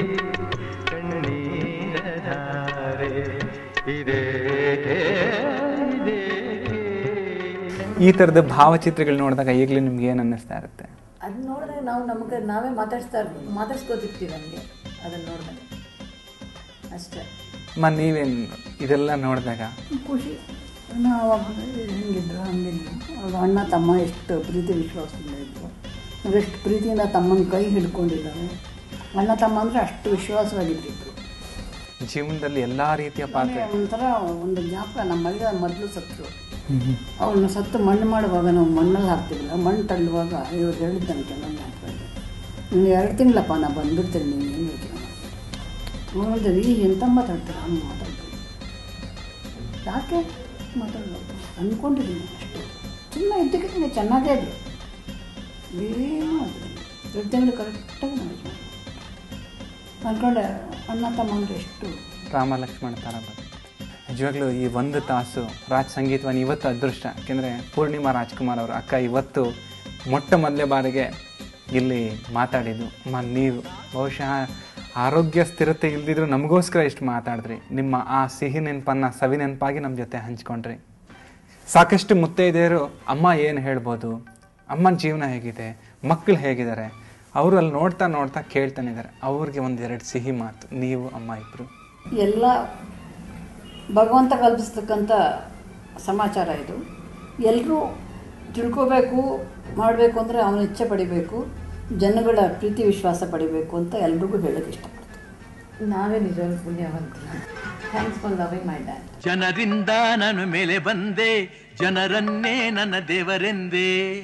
ಕಣ್ಣೀರ ಧಾರೆ ಇದೇಕೆ ಇದೇಕೆ ಈ ಥರದ ಭಾವಚಿತ್ರಗಳು ನೋಡಿದಾಗ ಈಗಲೂ ನಿಮ್ಗೆ ಏನು ಅನ್ನಿಸ್ತಾ ಇರುತ್ತೆ ಅದು ನೋಡಿದ್ರೆ ನಾವು ನಮಗೆ ನಾವೇ ಮಾತಾಡ್ಸ್ತಾ ಮಾತಾಡ್ಸ್ಕೊತಿರ್ತೀವಿ ನಮಗೆ ಅದನ್ನು ನೋಡಿದಾಗ ಅಷ್ಟೇ ಮ ನೀವೇನು ಇದೆಲ್ಲ ನೋಡಿದಾಗ ಖುಷಿ ನಾವು ಹೆಂಗಿದ್ರು ಹಂಗಿದ್ರು ಅವ್ರ ಅಣ್ಣ ತಮ್ಮ ಎಷ್ಟು ಪ್ರೀತಿ ವಿಶ್ವಾಸದಿಂದ ಇದ್ರು ಅವರೆಷ್ಟು ಪ್ರೀತಿಯಿಂದ ತಮ್ಮನ ಕೈ ಹಿಡ್ಕೊಂಡಿದ್ದಾರೆ ಅಣ್ಣ ತಮ್ಮ ಅಂದರೆ ಅಷ್ಟು ವಿಶ್ವಾಸವಾಗಿದ್ದಿದ್ರು ಜೀವನದಲ್ಲಿ ಎಲ್ಲಾ ರೀತಿಯ ಪಾತ್ರ ನನಗೆ ಒಂಥರ ಒಂದು ಜ್ಞಾಪಕ ನಮ್ಮ ಮಗ ಮೊದಲು ಸತ್ರು ಅವನ್ನ ಸತ್ತು ಮಣ್ಣು ಮಾಡುವಾಗ ನಾವು ಮಣ್ಣಲ್ಲಿ ಹಾಕ್ತಿರಲಿಲ್ಲ ಮಣ್ಣು ತಳ್ಳುವಾಗ ಇವ್ರು ಹೇಳಿದ್ದಂತೆ ನನ್ನ ಹಾಕ್ಬೇಕು ನೀನು ಎರಡು ತಿಂಗಳಪ್ಪ ನಾ ಬಂದ್ಬಿಡ್ತೇನೆ ನೀನು ಏನು ಯೋಚನೆ ಮಾಡಿದೆ ರೀ ಎಂತ ಮಾತಾಡ್ತೀರ ಅವ್ನು ಮಾತಾಡ್ತೀನಿ ಯಾಕೆ ಮಾತಾಡೋದು ಅಂದ್ಕೊಂಡಿದ್ದೀನಿ ಅಷ್ಟೇ ಸುಮ್ಮನೆ ಇದ್ದಕ್ಕೆ ಚೆನ್ನಾಗೇ ಇದ್ರು ಏನೂ ಆಗಿಲ್ಲ ಎರಡು ತಿಂಗಳು ಕರೆಕ್ಟಾಗಿ ಮ್ಯಾನೇಜ್ ಮಾಡಿ ಅಂದ್ಕೊಂಡೆ ಅಣ್ಣ ತಮ್ಮಂದ್ರೆ ಎಷ್ಟು ರಾಮ ಲಕ್ಷ್ಮಣ ಥರ ಬಂತು ನಿಜವಾಗ್ಲೂ ಈ ಒಂದು ತಾಸು ರಾಜ್ ಸಂಗೀತವನ್ನ ಇವತ್ತು ಅದೃಷ್ಟ ಯಾಕೆಂದರೆ ಪೂರ್ಣಿಮಾ ರಾಜ್ಕುಮಾರ್ ಅವರು ಅಕ್ಕ ಇವತ್ತು ಮೊಟ್ಟ ಮೊದಲೇ ಬಾರಿಗೆ ಇಲ್ಲಿ ಮಾತಾಡಿದ್ದು ಮ ನೀವು ಬಹುಶಃ ಆರೋಗ್ಯ ಸ್ಥಿರತೆ ಇಲ್ದಿದ್ರು ನಮಗೋಸ್ಕರ ಇಷ್ಟು ಮಾತಾಡಿದ್ರಿ ನಿಮ್ಮ ಆ ಸಿಹಿ ನೆನಪನ್ನು ಸವಿ ನೆನಪಾಗಿ ನಮ್ಮ ಜೊತೆ ಹಂಚ್ಕೊಂಡ್ರಿ ಸಾಕಷ್ಟು ಮುತ್ತೈದೆಯರು ಅಮ್ಮ ಏನು ಹೇಳ್ಬೋದು ಅಮ್ಮನ ಜೀವನ ಹೇಗಿದೆ ಮಕ್ಕಳು ಹೇಗಿದ್ದಾರೆ ಅವರು ಅಲ್ಲಿ ನೋಡ್ತಾ ನೋಡ್ತಾ ಕೇಳ್ತಾನೆ ಇದ್ದಾರೆ ಅವ್ರಿಗೆ ಒಂದೆರಡು ಸಿಹಿ ಮಾತು ನೀವು ಅಮ್ಮ ಇಬ್ಬರು ಎಲ್ಲ ಭಗವಂತ ಕಲ್ಪಿಸ್ತಕ್ಕಂಥ ಸಮಾಚಾರ ಇದು ಎಲ್ಲರೂ ತಿಳ್ಕೋಬೇಕು ಮಾಡಬೇಕು ಅಂದರೆ ಅವನ ಇಚ್ಛೆ ಪಡಿಬೇಕು ಜನಗಳ ಪ್ರೀತಿ ವಿಶ್ವಾಸ ಪಡಿಬೇಕು ಅಂತ ಎಲ್ರಿಗೂ ಹೇಳೋಕ್ಕೆ ಇಷ್ಟಪಡ್ತೀನಿ ನಾವೇ ನಿಜವಾಗ್ಲೂ ಪುಣ್ಯವಂತ thanks for loving my dad ಜನರಿಂದ ನಾನು ಮೇಲೆ ಬಂದೆ ಜನರನ್ನೇ ನನ್ನ ದೇವರೆಂದೇ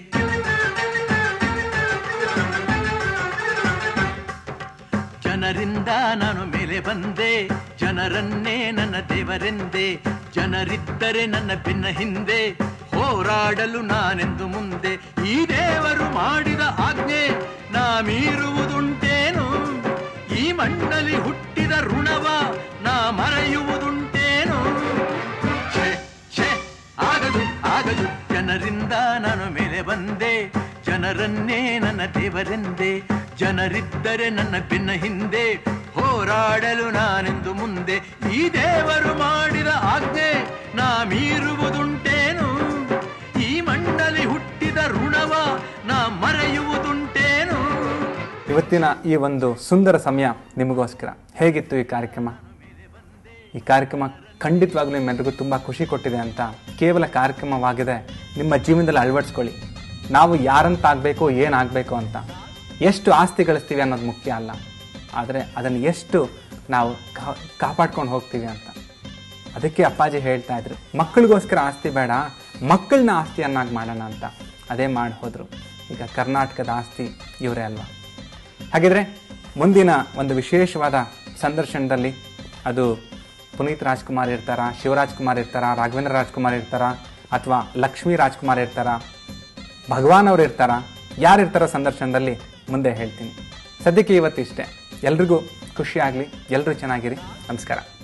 ಜನರಿಂದ ನಾನು ಮೇಲೆ ಬಂದೆ ಜನರನ್ನೇ ನನ್ನ ದೇವರೆಂದೆ ಜನರಿದ್ದರೆ ನನ್ನ ಬೆನ್ನ ಹಿಂದೆ ಹೋರಾಡಲು ನಾನೆಂದು ಮುಂದೆ ಈ ದೇವರು ಮಾಡಿದ ಆಜ್ಞೆ ನಾ ಮೀರುವುದುಂಟೇನು ಈ ಮಣ್ಣಲ್ಲಿ ಹುಟ್ಟಿದ ಋಣವ ನಾ ಮರೆಯುವುದುಂಟೇನು ಛೇ ಛೇ ಆಗದು ಆಗದು ಜನರಿಂದ ನಾನು ಮೇಲೆ ಬಂದೆ ಜನರನ್ನೇ ನನ್ನ ದೇವರೆಂದೆ ಜನರಿದ್ದರೆ ನನ್ನ ಬೆನ್ನ ಹಿಂದೆ ಹೋರಾಡಲು ನಾನೆಂದು ಮುಂದೆ ಈ ದೇವರು ಮಾಡಿದ ಆಜ್ಞೆ ನಾ ಮೀರುವುದುಂಟೇನು ಈ ಮಣ್ಣಲ್ಲಿ ಹುಟ್ಟಿದ ಋಣವ ನಾ ಮರೆಯುವುದುಂಟೇನು ಇವತ್ತಿನ ಈ ಒಂದು ಸುಂದರ ಸಮಯ ನಿಮಗೋಸ್ಕರ ಹೇಗಿತ್ತು ಈ ಕಾರ್ಯಕ್ರಮ ಈ ಕಾರ್ಯಕ್ರಮ ಖಂಡಿತವಾಗ್ಲೂ ನಿಮ್ಮೆಲ್ಲರಿಗೂ ತುಂಬ ಖುಷಿ ಕೊಟ್ಟಿದೆ ಅಂತ ಕೇವಲ ಕಾರ್ಯಕ್ರಮವಾಗಿದೆ ನಿಮ್ಮ ಜೀವನದಲ್ಲಿ ಅಳವಡಿಸ್ಕೊಳ್ಳಿ ನಾವು ಯಾರಂತ ಆಗಬೇಕು ಏನಾಗಬೇಕು ಅಂತ ಎಷ್ಟು ಆಸ್ತಿ ಗಳಿಸ್ತೀವಿ ಅನ್ನೋದು ಮುಖ್ಯ ಅಲ್ಲ ಆದರೆ ಅದನ್ನು ಎಷ್ಟು ನಾವು ಕಾ- ಕಾಪಾಡ್ಕೊಂಡು ಹೋಗ್ತೀವಿ ಅಂತ ಅದಕ್ಕೆ ಅಪ್ಪಾಜಿ ಹೇಳ್ತಾ ಇದ್ರು ಮಕ್ಕಳಿಗೋಸ್ಕರ ಆಸ್ತಿ ಬೇಡ ಮಕ್ಕಳನ್ನ ಆಸ್ತಿಯನ್ನಾಗಿ ಮಾಡೋಣ ಅಂತ ಅದೇ ಮಾಡಿ ಹೋದ್ರು ಈಗ ಕರ್ನಾಟಕದ ಆಸ್ತಿ ಇವರೇ ಅಲ್ವಾ ಹಾಗಿದ್ರೆ ಮುಂದಿನ ಒಂದು ವಿಶೇಷವಾದ ಸಂದರ್ಶನದಲ್ಲಿ ಅದು ಪುನೀತ್ ರಾಜ್ಕುಮಾರ್ ಇರ್ತಾರ ಶಿವರಾಜ್ ಕುಮಾರ್ ಇರ್ತಾರ ರಾಘವೇಂದ್ರ ರಾಜ್ಕುಮಾರ್ ಇರ್ತಾರ ಅಥವಾ ಲಕ್ಷ್ಮೀ ರಾಜ್ಕುಮಾರ್ ಇರ್ತಾರ ಭಗವಾನ್ ಅವ್ರು ಇರ್ತಾರ ಯಾರು ಇರ್ತಾರೋ ಸಂದರ್ಶನದಲ್ಲಿ ಮುಂದೆ ಹೇಳ್ತೀನಿ ಸದ್ಯಕ್ಕೆ ಇವತ್ತಿಷ್ಟೇ ಎಲ್ರಿಗೂ ಖುಷಿ ಆಗಲಿ ಎಲ್ಲರೂ ಚೆನ್ನಾಗಿರಿ ನಮಸ್ಕಾರ